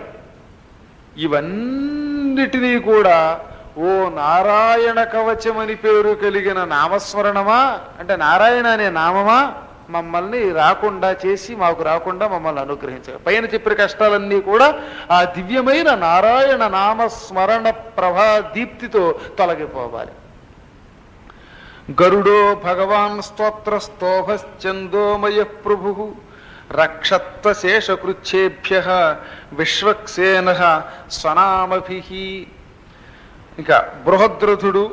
ఇవన్నిటినీ కూడా ఓ నారాయణ కవచమని పేరు కలిగిన నామస్మరణమా అంటే నారాయణ అనే నామమా మమ్మల్ని రాకుండా చేసి మాకు రాకుండా మమ్మల్ని అనుగ్రహించారు పైన చెప్పిన కష్టాలన్నీ కూడా ఆ దివ్యమైన నారాయణ నామస్మరణ ప్రభా దీప్తితో తొలగిపోవాలి గరుడో భగవాన్ స్తోత్ర స్తోభశ్చందోమయ ప్రభు రక్షత్వ శేషకృచ్ఛేభ్య విశ్వక్సేన స్వనామభి ఇంకా బృహద్రథుడు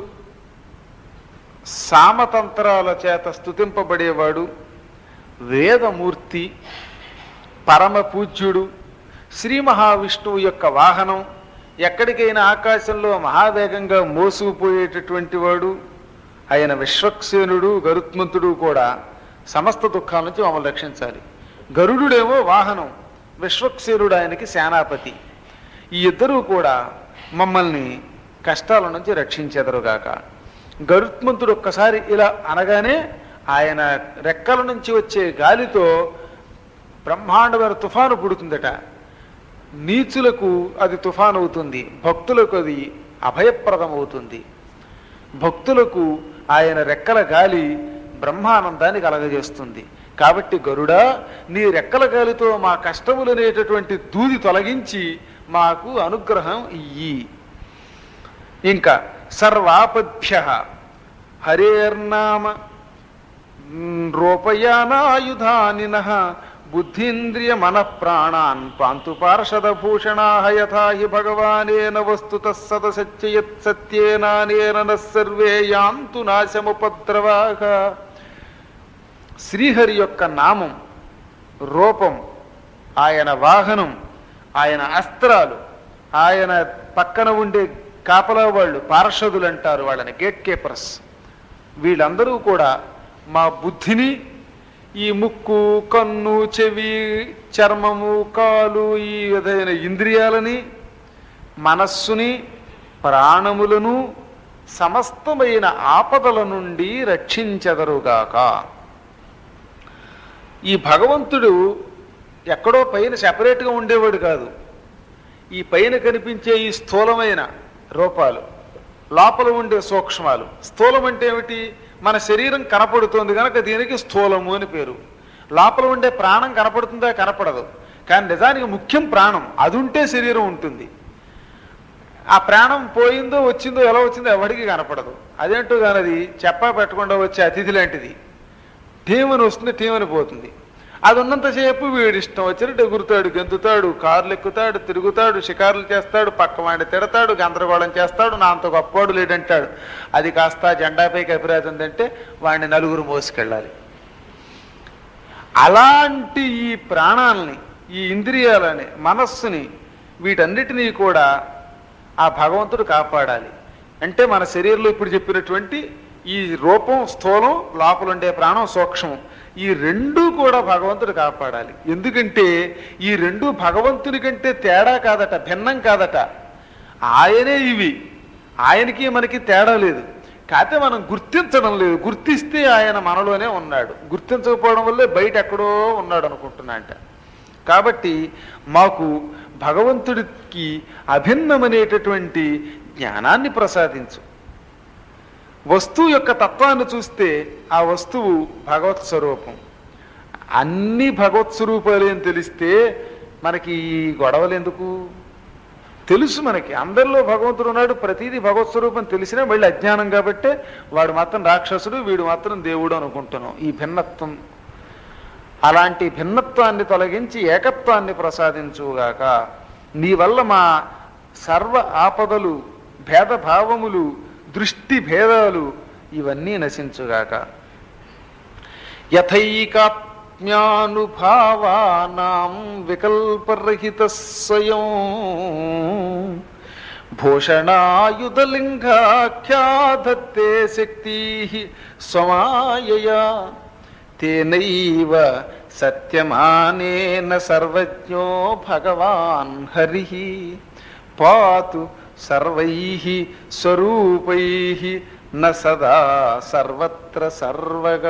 సామతంత్రాల చేత స్తుతింపబడేవాడు వేదమూర్తి పరమ పూజ్యుడు శ్రీ మహావిష్ణువు యొక్క వాహనం ఎక్కడికైనా ఆకాశంలో మహావేగంగా మోసుకుపోయేటటువంటి వాడు ఆయన విశ్వక్సేనుడు గరుత్మంతుడు కూడా సమస్త దుఃఖాల నుంచి మమ్మల్ని రక్షించాలి గరుడుడేమో వాహనం విశ్వక్సేనుడు ఆయనకి సేనాపతి ఈ ఇద్దరూ కూడా మమ్మల్ని కష్టాల నుంచి రక్షించెదరుగాక గరుత్మంతుడు ఒక్కసారి ఇలా అనగానే ఆయన రెక్కల నుంచి వచ్చే గాలితో బ్రహ్మాండమైన తుఫాను పుడుతుందట నీచులకు అది తుఫాన్ అవుతుంది భక్తులకు అది అభయప్రదం అవుతుంది భక్తులకు ఆయన రెక్కల గాలి బ్రహ్మానందాన్ని కలగజేస్తుంది కాబట్టి గరుడా నీ రెక్కల గాలితో మా కష్టములనేటటువంటి దూది తొలగించి మాకు అనుగ్రహం ఇయ్యి ఇంకా సర్వాపభ్య హరేర్నామ రూపయానాయుధానిన బుద్ధీంద్రియ మన ప్రాణాన్ పాంతు పార్షద భూషణాహ యథా హి భగవానేన వస్తుత సద సత్యయత్ సత్యేనానేన న సర్వే యాంతు నాశముపద్రవాహ శ్రీహరి యొక్క నామం రూపం ఆయన వాహనం ఆయన అస్త్రాలు ఆయన పక్కన ఉండే కాపలా వాళ్ళు పార్షదులు అంటారు వాళ్ళని గేట్ కీపర్స్ వీళ్ళందరూ కూడా మా బుద్ధిని ఈ ముక్కు కన్ను చెవి చర్మము కాలు ఈ విధమైన ఇంద్రియాలని మనస్సుని ప్రాణములను సమస్తమైన ఆపదల నుండి రక్షించెదరుగాక ఈ భగవంతుడు ఎక్కడో పైన సెపరేట్గా ఉండేవాడు కాదు ఈ పైన కనిపించే ఈ స్థూలమైన రూపాలు లోపల ఉండే సూక్ష్మాలు స్థూలం అంటే ఏమిటి మన శరీరం కనపడుతుంది కనుక దీనికి స్థూలము అని పేరు లోపల ఉండే ప్రాణం కనపడుతుందా కనపడదు కానీ నిజానికి ముఖ్యం ప్రాణం అది ఉంటే శరీరం ఉంటుంది ఆ ప్రాణం పోయిందో వచ్చిందో ఎలా వచ్చిందో ఎవరికి కనపడదు అదేంటో కానీ అది చెప్పా పెట్టకుండా వచ్చే అతిథి లాంటిది టీమని వస్తుంది టీమని పోతుంది అది ఉన్నంతసేపు వీడి ఇష్టం వచ్చినట్టు ఎగురుతాడు గెంతుతాడు కార్లు ఎక్కుతాడు తిరుగుతాడు షికారులు చేస్తాడు పక్క వాడిని తిడతాడు గందరగోళం చేస్తాడు నా అంత గొప్పవాడు లేడంటాడు అది కాస్త జెండాపైకి అభిరాతుందంటే వాడిని నలుగురు మోసుకెళ్ళాలి అలాంటి ఈ ప్రాణాలని ఈ ఇంద్రియాలని మనస్సుని వీటన్నిటినీ కూడా ఆ భగవంతుడు కాపాడాలి అంటే మన శరీరంలో ఇప్పుడు చెప్పినటువంటి ఈ రూపం స్థూలం లోపల ఉండే ప్రాణం సూక్ష్మం ఈ రెండు కూడా భగవంతుడు కాపాడాలి ఎందుకంటే ఈ రెండు భగవంతుని కంటే తేడా కాదట భిన్నం కాదట ఆయనే ఇవి ఆయనకి మనకి తేడా లేదు కాకపోతే మనం గుర్తించడం లేదు గుర్తిస్తే ఆయన మనలోనే ఉన్నాడు గుర్తించకపోవడం వల్లే బయట ఎక్కడో ఉన్నాడు అనుకుంటున్నా అంట కాబట్టి మాకు భగవంతుడికి అభిన్నమనేటటువంటి జ్ఞానాన్ని ప్రసాదించు వస్తువు యొక్క తత్వాన్ని చూస్తే ఆ వస్తువు భగవత్ స్వరూపం అన్ని భగవత్ స్వరూపాలు అని తెలిస్తే మనకి ఈ గొడవలు ఎందుకు తెలుసు మనకి అందరిలో భగవంతుడు ఉన్నాడు ప్రతిదీ భగవత్ స్వరూపం తెలిసినా మళ్ళీ అజ్ఞానం కాబట్టే వాడు మాత్రం రాక్షసుడు వీడు మాత్రం దేవుడు అనుకుంటున్నాం ఈ భిన్నత్వం అలాంటి భిన్నత్వాన్ని తొలగించి ఏకత్వాన్ని ప్రసాదించుగాక నీ వల్ల మా సర్వ ఆపదలు భేదభావములు దృష్టి భేదాలు ఇవన్నీ నశించుగాక యథైకాత్మ్యానుభావానాం వికల్పరహిత స్వయం భూషణాయుధలింగాఖ్యాధత్తే శక్తి స్వమాయయా తేనైవ సత్యమానేన సర్వజ్ఞో భగవాన్ హరి పాతు సర్వై స్వరూపై న సదా సర్వత్ర సర్వగ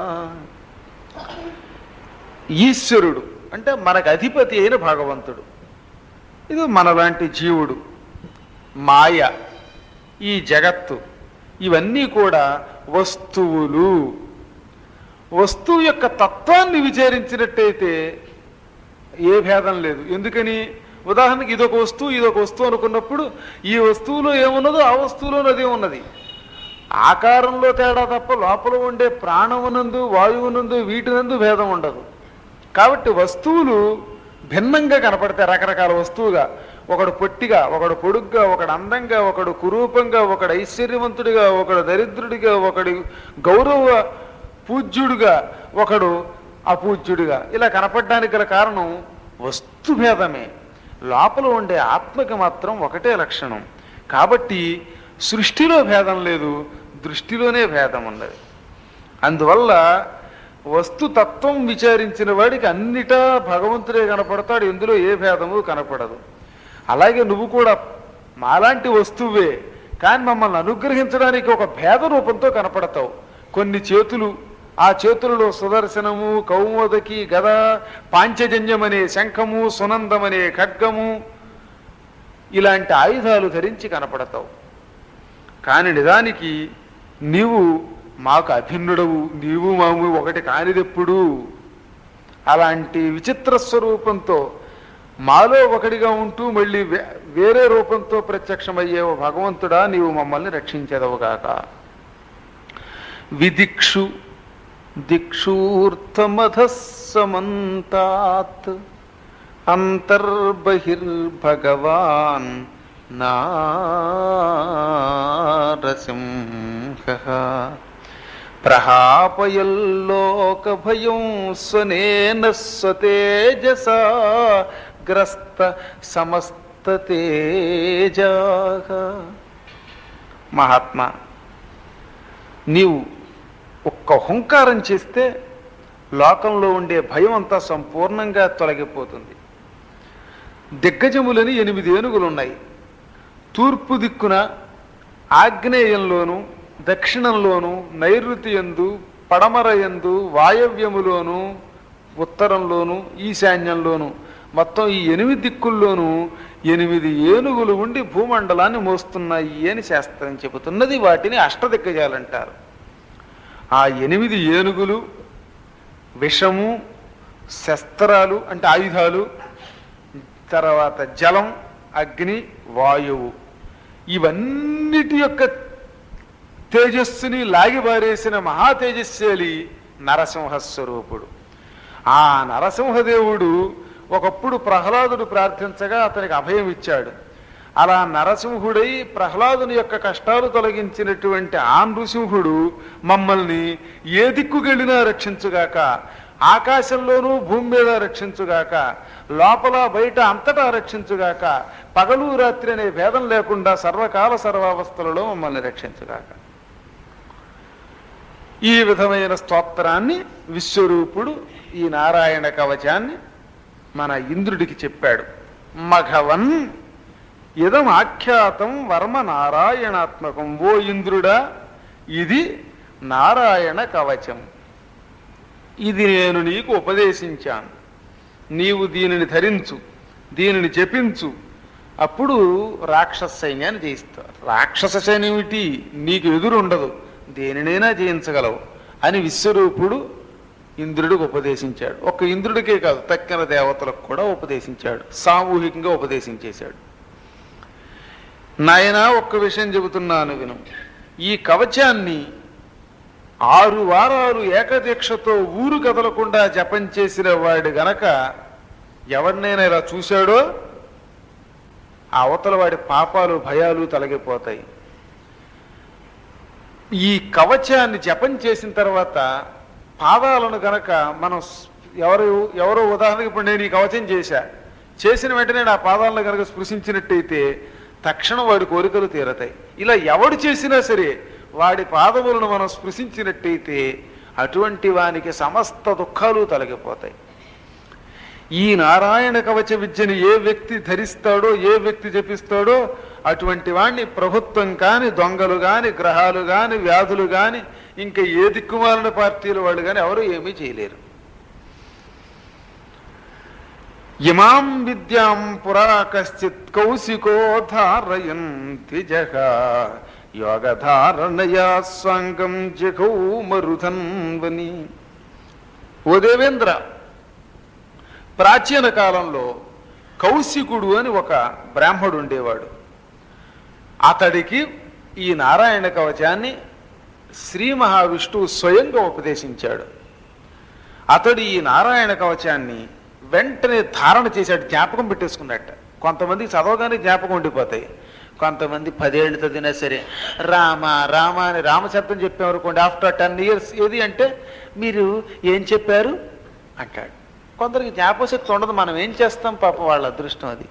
ఈశ్వరుడు అంటే మనకు అధిపతి అయిన భగవంతుడు ఇది మనలాంటి జీవుడు మాయ ఈ జగత్తు ఇవన్నీ కూడా వస్తువులు వస్తువు యొక్క తత్వాన్ని విచారించినట్టయితే ఏ భేదం లేదు ఎందుకని ఉదాహరణకి ఇదొక వస్తువు ఇదొక వస్తువు అనుకున్నప్పుడు ఈ వస్తువులో ఏమున్నదో ఆ వస్తువులో అదే ఉన్నది ఆకారంలో తేడా తప్ప లోపల ఉండే ప్రాణమునందు వాయువునందు వీటినందు భేదం ఉండదు కాబట్టి వస్తువులు భిన్నంగా కనపడతాయి రకరకాల వస్తువుగా ఒకడు పొట్టిగా ఒకడు పొడుగ్గా ఒకడు అందంగా ఒకడు కురూపంగా ఒకడు ఐశ్వర్యవంతుడిగా ఒకడు దరిద్రుడిగా ఒకడు గౌరవ పూజ్యుడిగా ఒకడు అపూజ్యుడిగా ఇలా కనపడడానికి గల కారణం వస్తుభేదమే లోపల ఉండే ఆత్మకి మాత్రం ఒకటే లక్షణం కాబట్టి సృష్టిలో భేదం లేదు దృష్టిలోనే భేదం ఉన్నది అందువల్ల వస్తుతత్వం విచారించిన వాడికి అన్నిటా భగవంతుడే కనపడతాడు ఇందులో ఏ భేదము కనపడదు అలాగే నువ్వు కూడా మాలాంటి వస్తువే కానీ మమ్మల్ని అనుగ్రహించడానికి ఒక భేద రూపంతో కనపడతావు కొన్ని చేతులు ఆ చేతులలో సుదర్శనము కౌమోదకి గద పాంచజన్యం అనే శంఖము సునందమనే ఖడ్గము ఇలాంటి ఆయుధాలు ధరించి కనపడతావు కానీ నిజానికి నీవు మాకు అభిన్నుడవు నీవు మాము ఒకటి కానిదెప్పుడు అలాంటి విచిత్ర స్వరూపంతో మాలో ఒకటిగా ఉంటూ మళ్ళీ వే- వేరే రూపంతో ప్రత్యక్షమయ్యే ఓ భగవంతుడా నీవు మమ్మల్ని రక్షించేదవుగాక విదిక్షు దిక్షూర్థమధస్సమంతాత్ అంతర్బహిర్భగవాన్ నారసింహ ప్రహాపయల్లోకభయం స్వనేన స్వతేజస గ్రస్త సమస్త మహాత్మా నీవు ఒక్క హుంకారం చేస్తే లోకంలో ఉండే భయం అంతా సంపూర్ణంగా తొలగిపోతుంది దిగ్గజములని ఎనిమిది ఏనుగులు ఉన్నాయి తూర్పు దిక్కున ఆగ్నేయంలోను దక్షిణంలోను నైరుతి ఎందు పడమర ఎందు వాయవ్యములోను ఉత్తరంలోను ఈశాన్యంలోను మొత్తం ఈ ఎనిమిది దిక్కుల్లోనూ ఎనిమిది ఏనుగులు ఉండి భూమండలాన్ని మోస్తున్నాయి అని శాస్త్రం చెబుతున్నది వాటిని అష్టదిగ్గజాలంటారు ఆ ఎనిమిది ఏనుగులు విషము శస్త్రాలు అంటే ఆయుధాలు తర్వాత జలం అగ్ని వాయువు ఇవన్నిటి యొక్క తేజస్సుని లాగిబారేసిన మహా తేజస్శాలి నరసింహస్వరూపుడు ఆ నరసింహదేవుడు ఒకప్పుడు ప్రహ్లాదుడు ప్రార్థించగా అతనికి అభయం ఇచ్చాడు అలా నరసింహుడై ప్రహ్లాదుని యొక్క కష్టాలు తొలగించినటువంటి ఆ నృసింహుడు మమ్మల్ని ఏ దిక్కుకెళ్ళినా రక్షించుగాక ఆకాశంలోనూ భూమి మీద రక్షించుగాక లోపల బయట అంతటా రక్షించుగాక పగలు రాత్రి అనే భేదం లేకుండా సర్వకాల సర్వావస్థలలో మమ్మల్ని రక్షించుగాక ఈ విధమైన స్తోత్రాన్ని విశ్వరూపుడు ఈ నారాయణ కవచాన్ని మన ఇంద్రుడికి చెప్పాడు మఘవన్ ఇదం ఆఖ్యాతం వర్మ నారాయణాత్మకం ఓ ఇంద్రుడా ఇది నారాయణ కవచం ఇది నేను నీకు ఉపదేశించాను నీవు దీనిని ధరించు దీనిని జపించు అప్పుడు రాక్షస సైన్యాన్ని జయిస్తావు రాక్షస సైన్యం ఏమిటి నీకు ఎదురు ఉండదు దేనినైనా జయించగలవు అని విశ్వరూపుడు ఇంద్రుడికి ఉపదేశించాడు ఒక్క ఇంద్రుడికే కాదు తక్కిన దేవతలకు కూడా ఉపదేశించాడు సామూహికంగా ఉపదేశించేశాడు నాయనా ఒక్క విషయం చెబుతున్నాను విను ఈ కవచాన్ని ఆరు వారాలు ఏకదీక్షతో ఊరు కదలకుండా జపం చేసిన వాడు గనక ఎవరినైనా ఇలా చూశాడో ఆ అవతల వాడి పాపాలు భయాలు తొలగిపోతాయి ఈ కవచాన్ని జపం చేసిన తర్వాత పాదాలను గనక మనం స్- ఎవరు ఎవరో ఉదాహరణకి ఇప్పుడు నేను ఈ కవచం చేశా చేసిన వెంటనే నా పాదాలను గనక స్పృశించినట్టయితే తక్షణం వాడి కోరికలు తీరతాయి ఇలా ఎవడు చేసినా సరే వాడి పాదములను మనం స్పృశించినట్టయితే అటువంటి వానికి సమస్త దుఃఖాలు తొలగిపోతాయి ఈ నారాయణ కవచ విద్యని ఏ వ్యక్తి ధరిస్తాడో ఏ వ్యక్తి జపిస్తాడో అటువంటి వాణ్ణి ప్రభుత్వం కాని దొంగలు కాని గ్రహాలు కాని వ్యాధులు కాని ఇంకా ఏ దిక్కుమాలిన పార్టీల వాళ్ళు కాని ఎవరు ఏమీ చేయలేరు ఇమాం విద్యాం పురా కశ్చిత్ కౌశికో ధారయంతి జగ యోగధారణయా స్వాంగం జగౌ మరుధన్వని ఓ దేవేంద్ర ప్రాచీన కాలంలో కౌశికుడు అని ఒక బ్రాహ్మడు ఉండేవాడు అతడికి ఈ నారాయణ కవచాన్ని శ్రీ మహావిష్ణువు స్వయంగా ఉపదేశించాడు అతడు ఈ నారాయణ కవచాన్ని వెంటనే ధారణ చేశాడు జ్ఞాపకం పెట్టేసుకున్నట్ట కొంతమంది చదవగానే జ్ఞాపకం ఉండిపోతాయి కొంతమంది పదేళ్ళు చదివినా సరే రామ రామ అని రామశబ్దం చెప్పామనుకోండి ఆఫ్టర్ టెన్ ఇయర్స్ ఏది అంటే మీరు ఏం చెప్పారు అంటాడు కొందరికి జ్ఞాపకశక్తి ఉండదు మనం ఏం చేస్తాం పాప వాళ్ళ అదృష్టం అది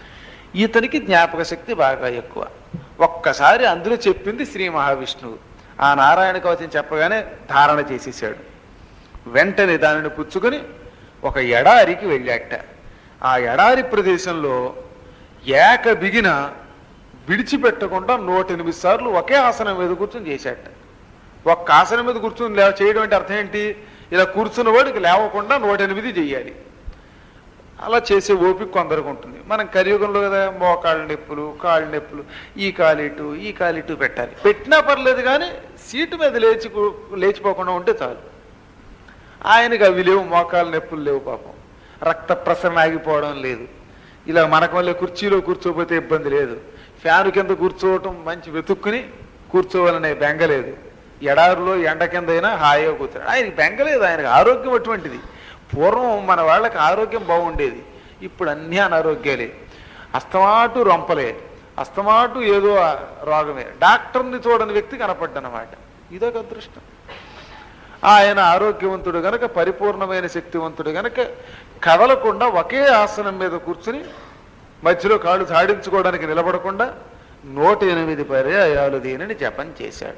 ఇతనికి జ్ఞాపక శక్తి బాగా ఎక్కువ ఒక్కసారి అందులో చెప్పింది శ్రీ మహావిష్ణువు ఆ నారాయణ కవచం చెప్పగానే ధారణ చేసేసాడు వెంటనే దానిని పుచ్చుకొని ఒక ఎడారికి వెళ్ళాట ఆ ఎడారి ప్రదేశంలో ఏక బిగిన విడిచిపెట్టకుండా నూట ఎనిమిది సార్లు ఒకే ఆసనం మీద కూర్చొని చేశాట ఒక్క ఆసనం మీద కూర్చొని లేవ చేయడం అంటే అర్థం ఏంటి ఇలా కూర్చున్న వాడికి లేవకుండా నూట ఎనిమిది చెయ్యాలి అలా చేసే ఓపిక కొందరికి ఉంటుంది మనం కలియుగంలో కదా మోకాళ్ళ నొప్పులు కాళ్ళ నొప్పులు ఈ కాలిటు ఈ కాలిటు పెట్టాలి పెట్టినా పర్లేదు కానీ సీటు మీద లేచి కూ- లేచిపోకుండా ఉంటే చాలు ఆయనకి అవి లేవు మోకాళ్ళ నొప్పులు లేవు పాపం రక్త ప్రసరణ ఆగిపోవడం లేదు ఇలా మనకు వల్ల కుర్చీలో కూర్చోపోతే ఇబ్బంది లేదు ఫ్యాను కింద కూర్చోవటం మంచి వెతుక్కుని కూర్చోవాలనే బెంగ లేదు ఎడారిలో ఎండ కింద అయినా హాయిగా కూర్చోడు ఆయనకి బెంగ లేదు ఆయనకి ఆరోగ్యం అటువంటిది పూర్వం మన వాళ్ళకి ఆరోగ్యం బాగుండేది ఇప్పుడు అన్నీ అనారోగ్యాలే అస్తమాటు రొంపలే అస్తమాటు ఏదో ఆ రోగమే డాక్టర్ని చూడని వ్యక్తి కనపడ్డనమాట ఇదొక అదృష్టం ఆయన ఆరోగ్యవంతుడు గనక పరిపూర్ణమైన శక్తివంతుడు గనక కదలకుండా ఒకే ఆసనం మీద కూర్చుని మధ్యలో కాళ్ళు జాడించుకోవడానికి నిలబడకుండా నూట ఎనిమిది పర్యాయాలు దీనిని జపం చేశాడు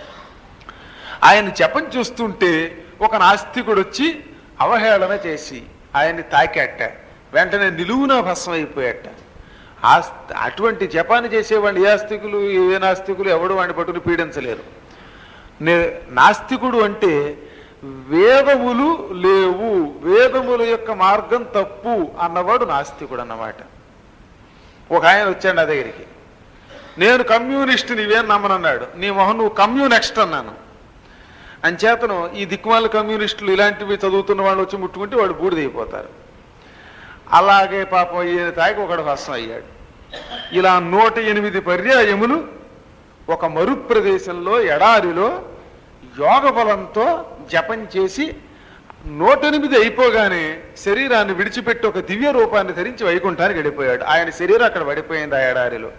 ఆయన జపం చూస్తుంటే ఒక నాస్తికుడు వచ్చి అవహేళన చేసి ఆయన్ని తాకాట వెంటనే నిలువున భస్మం అయిపోయాట ఆస్ అటువంటి జపాన్ని చేసేవాడిని ఏ ఆస్తికులు ఏ నాస్తికులు ఎవడు వాడిని పట్టుకుని పీడించలేరు నే- నాస్తికుడు అంటే వేదములు లేవు వేదముల యొక్క మార్గం తప్పు అన్నవాడు నాస్తికుడు అన్నమాట ఒక ఆయన వచ్చాడు నా దగ్గరికి నేను కమ్యూనిస్ట్ నీవేం నమ్మనన్నాడు నీ మొహం నువ్వు కమ్యూనెక్స్ట్ అన్నాను అంచేతను ఈ దిక్కుమాల కమ్యూనిస్టులు ఇలాంటివి చదువుతున్న వాళ్ళు వచ్చి ముట్టుకుంటే వాడు బూడిదైపోతారు అలాగే పాపం ఈయన తాగి ఒకడు భస్మం అయ్యాడు ఇలా నూట ఎనిమిది పర్యాయములు ఒక మరు ప్రదేశంలో ఎడారిలో యోగ బలంతో జపం చేసి నూట ఎనిమిది అయిపోగానే శరీరాన్ని విడిచిపెట్టి ఒక దివ్య రూపాన్ని ధరించి వైకుంఠానికి వెళ్ళిపోయాడు ఆయన శరీరం అక్కడ పడిపోయింది ఆ ఎడారిలో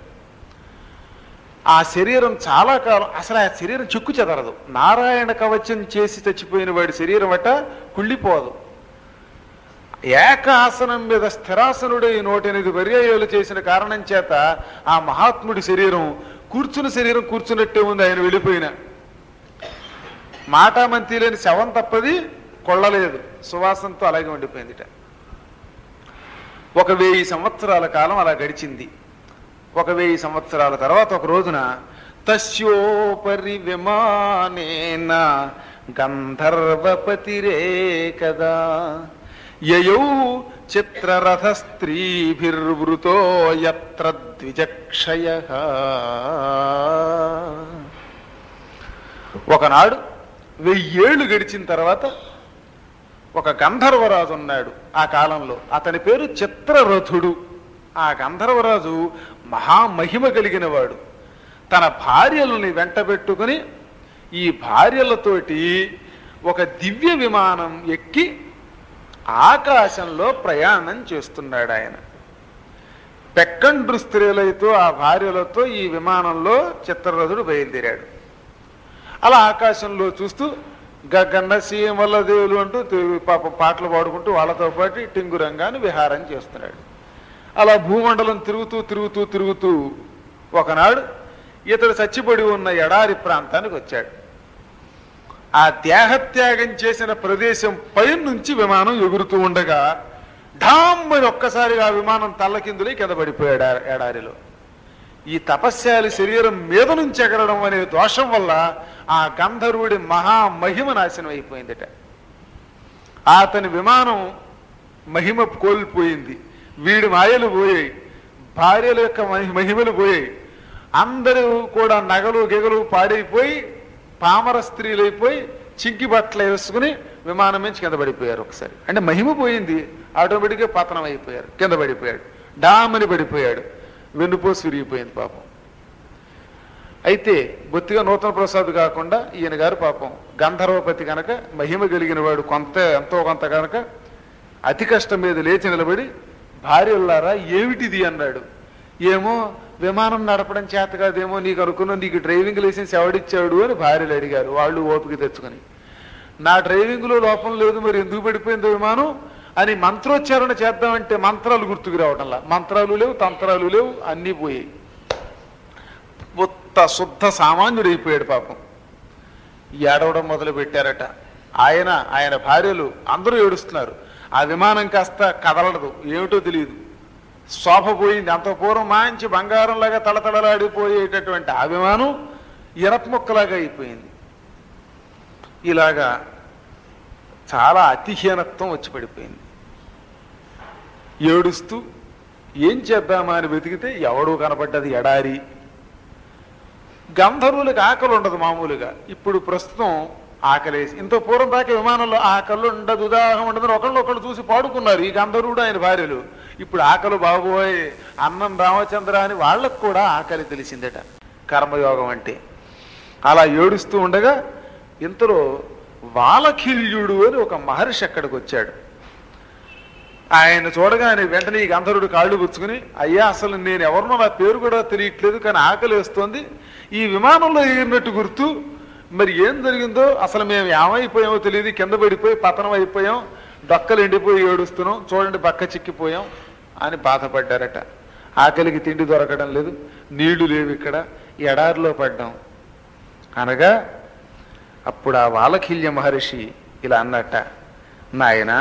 ఆ శరీరం చాలా కాలం అసలు ఆ శరీరం చిక్కు చెదరదు నారాయణ కవచం చేసి చచ్చిపోయిన వాడి శరీరం అట కుళ్ళిపోదు ఏకాసనం మీద స్థిరాసనుడై నూట ఎనిమిది పర్యాయాలు చేసిన కారణం చేత ఆ మహాత్ముడి శరీరం కూర్చున్న శరీరం కూర్చున్నట్టే ఉంది ఆయన వెళ్ళిపోయిన మాటామంతి లేని శవం తప్పది కొళ్ళలేదు సువాసనతో అలాగే ఉండిపోయిందిట ఒక వెయ్యి సంవత్సరాల కాలం అలా గడిచింది ఒక వెయ్యి సంవత్సరాల తర్వాత ఒక రోజున తస్యోపరి విమానేన గంధర్వపతిరే కదా యయౌ చిత్రరథ స్త్రీభిర్వృతో యత్ర ద్విజక్షయ ఒకనాడు వెయ్యేళ్ళు గడిచిన తర్వాత ఒక గంధర్వరాజు ఉన్నాడు ఆ కాలంలో అతని పేరు చిత్రరథుడు ఆ గంధర్వరాజు మహామహిమ కలిగిన వాడు తన భార్యలని వెంటబెట్టుకుని ఈ భార్యలతోటి ఒక దివ్య విమానం ఎక్కి ఆకాశంలో ప్రయాణం చేస్తున్నాడు ఆయన పెక్కండ్రు స్త్రీలతో ఆ భార్యలతో ఈ విమానంలో చిత్రరథుడు బయలుదేరాడు అలా ఆకాశంలో చూస్తూ గగన్న సీమల దేవులు అంటూ తి- పాపం పాటలు పాడుకుంటూ వాళ్ళతో పాటు టింగురంగాన్ని విహారం చేస్తున్నాడు అలా భూమండలం తిరుగుతూ తిరుగుతూ తిరుగుతూ ఒకనాడు ఇతడు చచ్చిపడి ఉన్న ఎడారి ప్రాంతానికి వచ్చాడు ఆ దేహత్యాగం చేసిన ప్రదేశం పైనుంచి విమానం ఎగురుతూ ఉండగా ఢామ్ అని ఒక్కసారిగా ఆ విమానం తల్లకిందులై కింద పడిపోయాడు ఆ ఎడారిలో ఈ తపస్యాలి శరీరం మీద నుంచి ఎగరడం అనే దోషం వల్ల ఆ గంధర్వుడి మహామహిమ నాశనం అయిపోయిందట అతని విమానం మహిమ కోల్పోయింది వీడి మాయలు పోయాయి భార్యల యొక్క మహి- మహిమలు పోయాయి అందరూ కూడా నగలు గిగలు పాడైపోయి పామర స్త్రీలైపోయి చింకి బట్టలు వేసుకుని విమానం నుంచి కింద పడిపోయారు ఒకసారి అంటే మహిమ పోయింది ఆటోమేటిక్గా పతనం అయిపోయారు కింద పడిపోయాడు డామని పడిపోయాడు వెన్నుపోసి విరిగిపోయింది పాపం అయితే బొత్తిగా నూతన ప్రసాద్ కాకుండా ఈయన గారు పాపం గంధర్వపతి కనుక మహిమ కలిగిన వాడు కొంత ఎంతో కొంత కనుక అతి కష్టం మీద లేచి నిలబడి భార్యలారా ఏమిటిది అన్నాడు ఏమో విమానం నడపడం చేత కాదేమో నీకు అనుకున్నా నీకు డ్రైవింగ్ లైసెన్స్ ఎవడిచ్చాడు అని భార్యలు అడిగారు వాళ్ళు ఓపిక తెచ్చుకొని నా డ్రైవింగ్లో లోపం లేదు మరి ఎందుకు పడిపోయిందో విమానం అని మంత్రోచ్చారణ చేద్దామంటే మంత్రాలు గుర్తుకు రావటంలా మంత్రాలు లేవు తంత్రాలు లేవు అన్నీ పోయాయి ఉత్త శుద్ధ సామాన్యుడైపోయాడు పాపం ఏడవడం మొదలు పెట్టారట ఆయన ఆయన భార్యలు అందరూ ఏడుస్తున్నారు ఆ విమానం కాస్త కదలదు ఏమిటో తెలియదు శోభ పోయింది అంత పూర్వం మంచి బంగారంలాగా తళతళలాడిపోయేటటువంటి ఆ విమానం ఇరప ముక్కలాగా అయిపోయింది ఇలాగా చాలా అతిహీనత్వం వచ్చి పడిపోయింది ఏడుస్తూ ఏం చేద్దామా అని వెతికితే ఎవడూ కనపడ్డది ఎడారి గంధర్వులకు ఆకలి ఉండదు మామూలుగా ఇప్పుడు ప్రస్తుతం ఆకలేసి ఇంత పూర్వం దాకా విమానంలో ఆకలి ఉండదు ఉదాహరణ ఉండదు ఒకళ్ళు ఒకళ్ళు చూసి పాడుకున్నారు ఈ గంధర్వుడు ఆయన భార్యలు ఇప్పుడు ఆకలి బాబోయ్ అన్నం రామచంద్ర అని వాళ్ళకు కూడా ఆకలి తెలిసిందట కర్మయోగం అంటే అలా ఏడుస్తూ ఉండగా ఇంతలో వాలఖిల్యుడు అని ఒక మహర్షి అక్కడికి వచ్చాడు ఆయన చూడగానే వెంటనే ఈ గంధర్వుడు కాళ్ళు పుచ్చుకుని అయ్యా అసలు నేను ఎవరినో నా పేరు కూడా తెలియట్లేదు కానీ ఆకలి వేస్తోంది ఈ విమానంలో ఎగిరినట్టు గుర్తు మరి ఏం జరిగిందో అసలు మేము ఏమైపోయామో తెలియదు కింద పడిపోయి పతనం అయిపోయాం డొక్కలు ఎండిపోయి ఏడుస్తున్నాం చూడండి బక్క చిక్కిపోయాం అని బాధపడ్డారట ఆకలికి తిండి దొరకడం లేదు నీళ్లు లేవు ఇక్కడ ఎడారిలో పడ్డాం అనగా అప్పుడు ఆ వాలకిల్య మహర్షి ఇలా అన్నట్ట నాయనా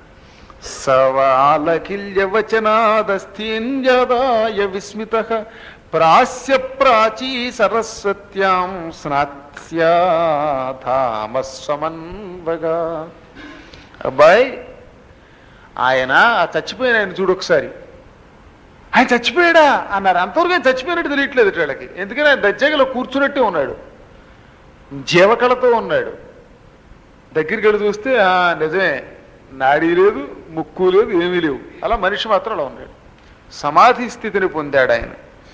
సవాలకిల్యవచనాదస్థీన్యదాయ విస్మిత ప్రాస్య ప్రాచీ సరస్వత్యాం స్నాత్స్యాధామస్వమన్వగా అబ్బాయి ఆయన ఆ చచ్చిపోయిన ఆయన చూడు ఒకసారి ఆయన చచ్చిపోయాడా అన్నారు అంతవరకు ఆయన చచ్చిపోయినట్టు తెలియట్లేదు వీళ్ళకి ఎందుకని ఆయన దజ్జగలో కూర్చున్నట్టే ఉన్నాడు జీవకళతో ఉన్నాడు దగ్గరికి వెళ్ళి చూస్తే ఆ, నిజమే నాడీ లేదు ముక్కు లేదు ఏమీ లేవు అలా మనిషి మాత్రం అలా ఉన్నాడు సమాధి స్థితిని పొందాడు ఆయన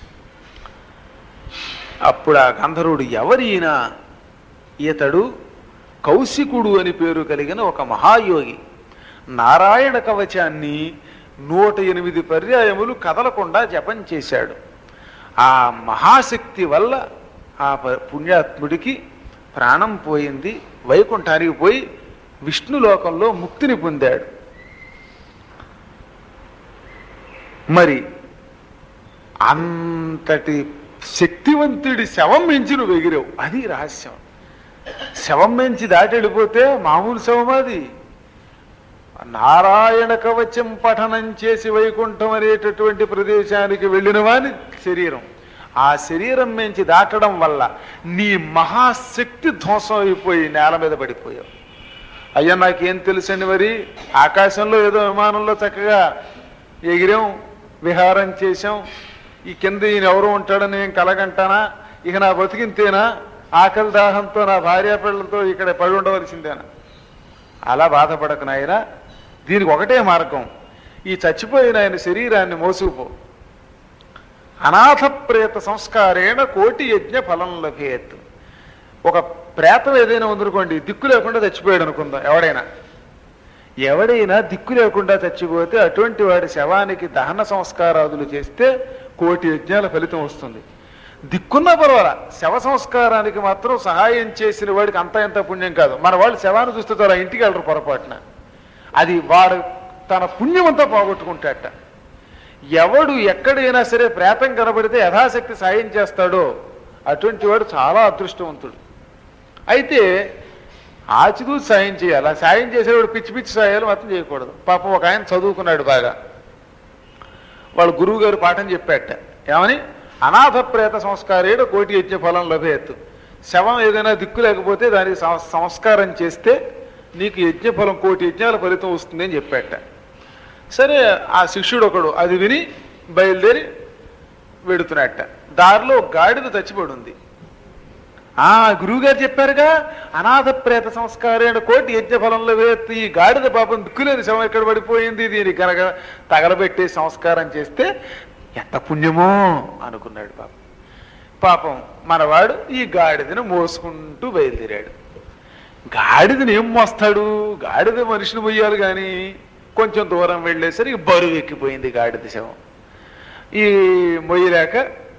అప్పుడు ఆ గంధర్వుడు ఎవరైనా ఇతడు కౌశికుడు అని పేరు కలిగిన ఒక మహాయోగి నారాయణ కవచాన్ని నూట ఎనిమిది పర్యాయములు కదలకుండా జపం చేశాడు ఆ మహాశక్తి వల్ల ఆ ప- పుణ్యాత్ముడికి ప్రాణం పోయింది వైకుంఠానికి పోయి విష్ణులోకంలో ముక్తిని పొందాడు మరి అంతటి శక్తివంతుడి శవం మించి నువ్వు ఎగిరావు అది రహస్యం శవం మించి దాటి వెళ్ళిపోతే మామూలు శవం అది నారాయణ కవచం పఠనం చేసి వైకుంఠం అనేటటువంటి ప్రదేశానికి వెళ్ళిన వాని శరీరం ఆ శరీరం మించి దాటడం వల్ల నీ మహాశక్తి ధ్వంసం అయిపోయి నేల మీద పడిపోయావు అయ్యా నాకేం తెలుసండి మరి ఆకాశంలో ఏదో విమానంలో చక్కగా ఎగిరాం విహారం చేశాం ఈ కింద ఈయన ఎవరు ఉంటాడని నేను కలగంటానా ఇక నా బతికింతేనా ఆకలి దాహంతో నా భార్య పిల్లలతో ఇక్కడ పడి ఉండవలసిందేనా అలా బాధపడకు నాయన దీనికి ఒకటే మార్గం ఈ చచ్చిపోయిన ఆయన శరీరాన్ని మోసుకుపో అనాథ ప్రేత సంస్కారేణ కోటి యజ్ఞ ఫలం లభేత్ ఒక ప్రేతం ఏదైనా ఉందనుకోండి దిక్కు లేకుండా చచ్చిపోయాడు అనుకుందాం ఎవడైనా ఎవడైనా దిక్కు లేకుండా చచ్చిపోతే అటువంటి వాడి శవానికి దహన సంస్కారాదులు చేస్తే కోటి యజ్ఞాల ఫలితం వస్తుంది దిక్కున్నా పర్వాలా శవ సంస్కారానికి మాత్రం సహాయం చేసిన వాడికి అంత ఎంత పుణ్యం కాదు మన వాళ్ళు శవాన్ని చూస్తే చాలా ఇంటికి వెళ్ళరు పొరపాటున అది వాడు తన పుణ్యం అంతా పోగొట్టుకుంటాట ఎవడు ఎక్కడైనా సరే ప్రేతం కనబడితే యథాశక్తి సాయం చేస్తాడో అటువంటి వాడు చాలా అదృష్టవంతుడు అయితే ఆచితూ సాయం చేయాలి ఆ సాయం చేసేవాడు పిచ్చి పిచ్చి సాయాలు మాత్రం చేయకూడదు పాపం ఒక ఆయన చదువుకున్నాడు బాగా వాళ్ళ గురువు గారు పాఠం చెప్పాట ఏమని అనాథ ప్రేత సంస్కారేడు కోటి యజ్ఞ ఫలం లభేత్తు శవం ఏదైనా దిక్కు లేకపోతే దానికి సం- సంస్కారం చేస్తే నీకు యజ్ఞ ఫలం కోటి యజ్ఞాల ఫలితం వస్తుంది అని చెప్పాట సరే ఆ శిష్యుడు ఒకడు అది విని బయలుదేరి వెడుతున్నట్ట దారిలో ఒక గాడిద చచ్చిపడి ఉంది ఆ గురువుగారు చెప్పారుగా అనాథ ప్రేత సంస్కారేణ కోటి యజ్ఞ ఫలంలో వేత్తి ఈ గాడిద పాపం దిక్కులేని శవం ఎక్కడ పడిపోయింది దీనికి కనుక తగలబెట్టి సంస్కారం చేస్తే ఎంత పుణ్యమో అనుకున్నాడు పాపం పాపం మనవాడు ఈ గాడిదను మోసుకుంటూ బయలుదేరాడు గాడిదని ఏం మోస్తాడు గాడిద మనిషిని మొయ్యాలి కానీ కొంచెం దూరం వెళ్ళేసరికి బరువు ఎక్కిపోయింది గాడిద శవం ఈ మొయ్యలేక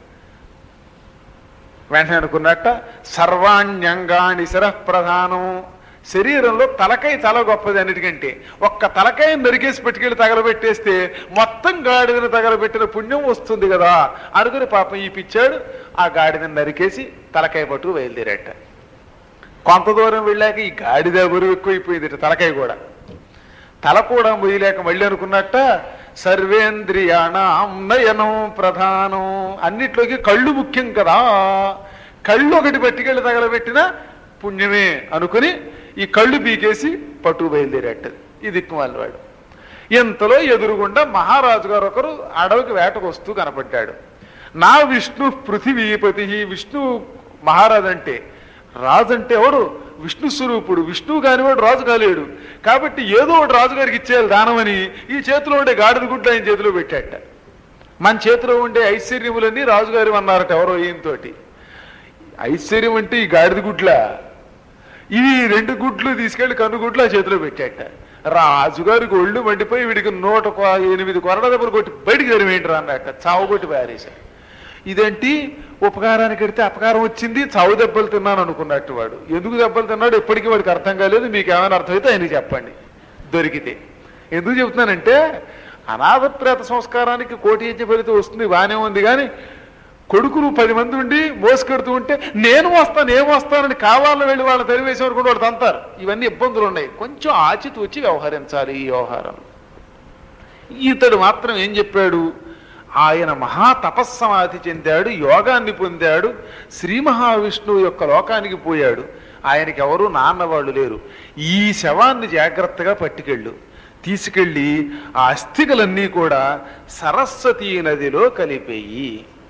వెంటనే అనుకున్నట్ట సర్వాణ్యంగాని శిరఃప్రధానం శరీరంలో తలకాయ చాలా గొప్పది అన్నిటికంటే ఒక్క తలకాయ నరికేసి పెట్టుకెళ్ళి తగలబెట్టేస్తే మొత్తం గాడిదను తగలబెట్టిన పుణ్యం వస్తుంది కదా అనుకుని పాపం ఈ పిచ్చాడు ఆ గాడిదను నరికేసి తలకాయ పట్టుకు బయలుదేరాట కొంత దూరం వెళ్ళాక ఈ గాడిద బరువు ఎక్కువైపోయింది ఇటు తలకాయ కూడా తల కూడా మొయ్యలేక మళ్ళీ అనుకున్నట్ట సర్వేంద్రియాణం నయనం ప్రధానం అన్నిట్లోకి కళ్ళు ముఖ్యం కదా కళ్ళు ఒకటి పట్టుకెళ్ళి తగలబెట్టిన పుణ్యమే అనుకుని ఈ కళ్ళు పీకేసి పట్టు బయలుదేరాట ఈ దిక్కుమాలివాడు ఇంతలో ఎదురుగుండా మహారాజు గారు ఒకరు అడవికి వేటకు వస్తూ కనపడ్డాడు నా విష్ణు పృథివీపతి విష్ణు మహారాజు అంటే రాజు అంటే ఎవడు విష్ణు స్వరూపుడు విష్ణువు కానివాడు రాజు కాలేడు కాబట్టి ఏదో ఒకటి రాజుగారికి ఇచ్చేయాలి దానమని ఈ చేతిలో ఉండే గాడిద గుడ్డ ఆయన చేతిలో పెట్టాట మన చేతిలో ఉండే ఐశ్వర్యములన్నీ రాజుగారి అన్నారట ఎవరో ఈయనతోటి ఐశ్వర్యం అంటే ఈ గాడిద గుడ్ల ఇవి రెండు గుడ్లు తీసుకెళ్లి కన్నుగుడ్లు ఆ చేతిలో పెట్టాట రాజుగారికి ఒళ్ళు మండిపోయి వీడికి నూట కొ- ఎనిమిది కొరడ దెబ్బలు కొట్టి బయటికి తెరివేంటారు అన్నట్ట చావు కొట్టి పారేశారు ఇదేంటి ఉపకారానికి ఎడితే అపకారం వచ్చింది చావు దెబ్బలు తిన్నాను అనుకున్నట్టు వాడు ఎందుకు దెబ్బలు తిన్నాడు ఎప్పటికీ వాడికి అర్థం కాలేదు మీకు ఏమైనా అర్థమైతే ఆయనకి చెప్పండి దొరికితే ఎందుకు చెప్తున్నానంటే అనాథ ప్రేత సంస్కారానికి కోటి యజ్ఞ ఫలితం వస్తుంది బాగానే ఉంది కానీ కొడుకులు పది మంది ఉండి మోసుకెడుతూ ఉంటే నేను వస్తాను ఏం వస్తానని కావాలని వెళ్ళి వాళ్ళని తరివేసే వరకు వాళ్ళు తంతారు ఇవన్నీ ఇబ్బందులు ఉన్నాయి కొంచెం ఆచితూచి వ్యవహరించాలి ఈ వ్యవహారం ఇతడు మాత్రం ఏం చెప్పాడు ఆయన మహా తపస్సమాధి చెందాడు యోగాన్ని పొందాడు శ్రీ మహావిష్ణువు యొక్క లోకానికి పోయాడు ఆయనకి ఎవరు నాన్నవాళ్ళు లేరు ఈ శవాన్ని జాగ్రత్తగా పట్టుకెళ్ళు తీసుకెళ్ళి ఆ అస్థికలన్నీ కూడా సరస్వతీ నదిలో కలిపేయి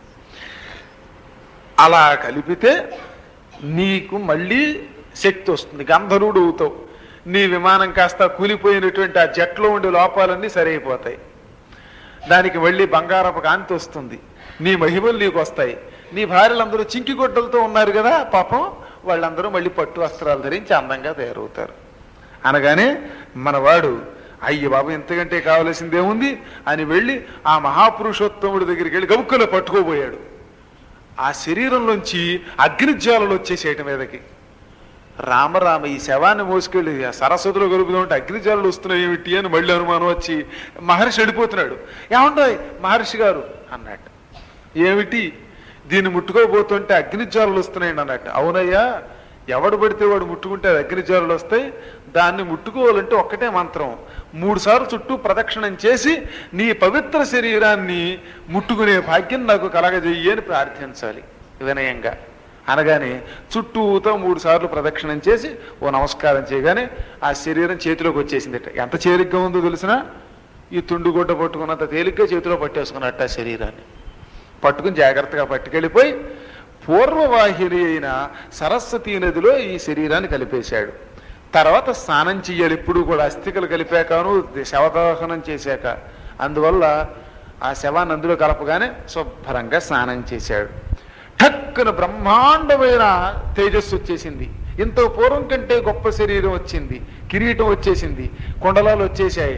అలా కలిపితే నీకు మళ్ళీ శక్తి వస్తుంది గంధర్వుడు అవుతావు నీ విమానం కాస్త కూలిపోయినటువంటి ఆ జట్లో ఉండే లోపాలన్నీ సరైపోతాయి దానికి మళ్ళీ బంగారపు కాంతి వస్తుంది నీ మహిమలు నీకు వస్తాయి నీ భార్యలందరూ చింకి గొడ్డలతో ఉన్నారు కదా పాపం వాళ్ళందరూ మళ్ళీ పట్టు వస్త్రాలు ధరించి అందంగా తయారవుతారు అనగానే మనవాడు అయ్య బాబు ఎంతకంటే కావలసిందేముంది అని వెళ్ళి ఆ మహాపురుషోత్తముడి దగ్గరికి వెళ్ళి గబుక్కలో పట్టుకోబోయాడు ఆ శరీరంలోంచి అగ్నిజ్వాలలు వచ్చేసేయటం మీదకి రామరామ ఈ శవాన్ని మోసుకెళ్ళి ఆ సరస్వతిలో గలుపుతుంటే అగ్నిజ్వాలలు వస్తున్నాయి ఏమిటి అని మళ్ళీ అనుమానం వచ్చి మహర్షి వెళ్ళిపోతున్నాడు ఏమంటాయి మహర్షి గారు అన్నట్టు ఏమిటి దీన్ని ముట్టుకోబోతుంటే అగ్నిజ్వాలలు వస్తున్నాయండి అన్నట్టు అవునయ్యా ఎవడు పడితే వాడు ముట్టుకుంటే అది అగ్నిజ్వాలలు వస్తాయి దాన్ని ముట్టుకోవాలంటే ఒక్కటే మంత్రం మూడు సార్లు చుట్టూ ప్రదక్షిణం చేసి నీ పవిత్ర శరీరాన్ని ముట్టుకునే భాగ్యం నాకు కలగజెయ్యి అని ప్రార్థించాలి వినయంగా అనగానే చుట్టూతో మూడు సార్లు ప్రదక్షిణం చేసి ఓ నమస్కారం చేయగానే ఆ శరీరం చేతిలోకి వచ్చేసిందట ఎంత తేలిగ్గా ఉందో తెలిసినా ఈ తుండుగుడ్డ పట్టుకున్నంత తేలిగ్గా చేతిలో పట్టేసుకున్నట్ట ఆ శరీరాన్ని పట్టుకుని జాగ్రత్తగా పట్టుకెళ్ళిపోయి పూర్వవాహిని అయిన సరస్వతీ నదిలో ఈ శరీరాన్ని కలిపేశాడు తర్వాత స్నానం చెయ్యాలి ఇప్పుడు కూడా అస్థికలు కలిపాకను శవదహనం చేశాక అందువల్ల ఆ శవాన్ని అందులో కలపగానే శుభ్రంగా స్నానం చేశాడు ఠక్కున బ్రహ్మాండమైన తేజస్సు వచ్చేసింది ఇంత పూర్వం కంటే గొప్ప శరీరం వచ్చింది కిరీటం వచ్చేసింది కొండలాలు వచ్చేసాయి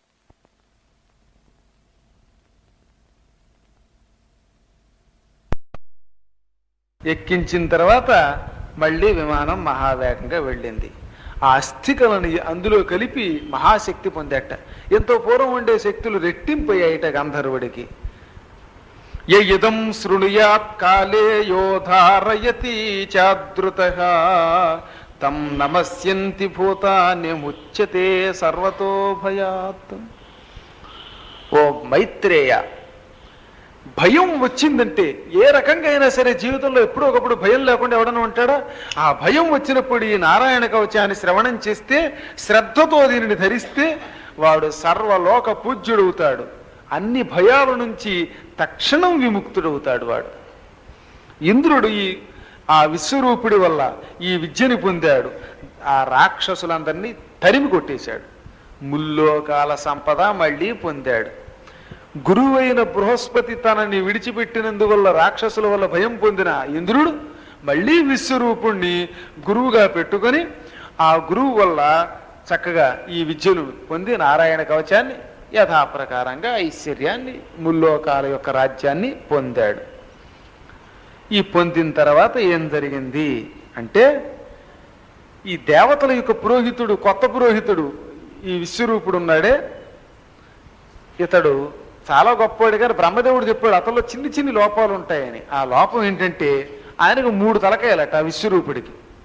ఎక్కించిన తర్వాత మళ్ళీ విమానం మహావేగంగా వెళ్ళింది ఆ అస్థికలను అందులో కలిపి మహాశక్తి పొందట ఎంతో పూర్వం ఉండే శక్తులు రెట్టింపయ్యాయిట గంధర్వుడికి యదం శృణుయాత్ కాలే యోధారయతి చాదృత తం నమస్యంతి భూతాన్ని ముచ్యతే సర్వతో భయాత్ ఓ మైత్రేయ భయం వచ్చిందంటే ఏ రకంగా అయినా సరే జీవితంలో ఎప్పుడో ఒకప్పుడు భయం లేకుండా ఎవడన్నా ఉంటాడా ఆ భయం వచ్చినప్పుడు ఈ నారాయణ కవచాన్ని శ్రవణం చేస్తే శ్రద్ధతో దీనిని ధరిస్తే వాడు సర్వలోక పూజ్యుడవుతాడు అన్ని భయాల నుంచి తక్షణం విముక్తుడవుతాడు వాడు ఇంద్రుడు ఈ ఆ విశ్వరూపుడి వల్ల ఈ విద్యని పొందాడు ఆ రాక్షసులందరినీ తరిమి కొట్టేశాడు ముల్లోకాల సంపద మళ్ళీ పొందాడు గురువైన బృహస్పతి తనని విడిచిపెట్టినందువల్ల రాక్షసుల వల్ల భయం పొందిన ఇంద్రుడు మళ్ళీ విశ్వరూపుణ్ణి గురువుగా పెట్టుకొని ఆ గురువు వల్ల చక్కగా ఈ విద్యను పొంది నారాయణ కవచాన్ని యథాప్రకారంగా ఐశ్వర్యాన్ని ముల్లోకాల యొక్క రాజ్యాన్ని పొందాడు ఈ పొందిన తర్వాత ఏం జరిగింది అంటే ఈ దేవతల యొక్క పురోహితుడు కొత్త పురోహితుడు ఈ విశ్వరూపుడు ఉన్నాడే ఇతడు చాలా గొప్పవాడు కానీ బ్రహ్మదేవుడు చెప్పాడు అతనిలో చిన్ని చిన్ని లోపాలు ఉంటాయని ఆ లోపం ఏంటంటే ఆయనకు మూడు తలకాయలట ఆ విశ్వరూపుడికి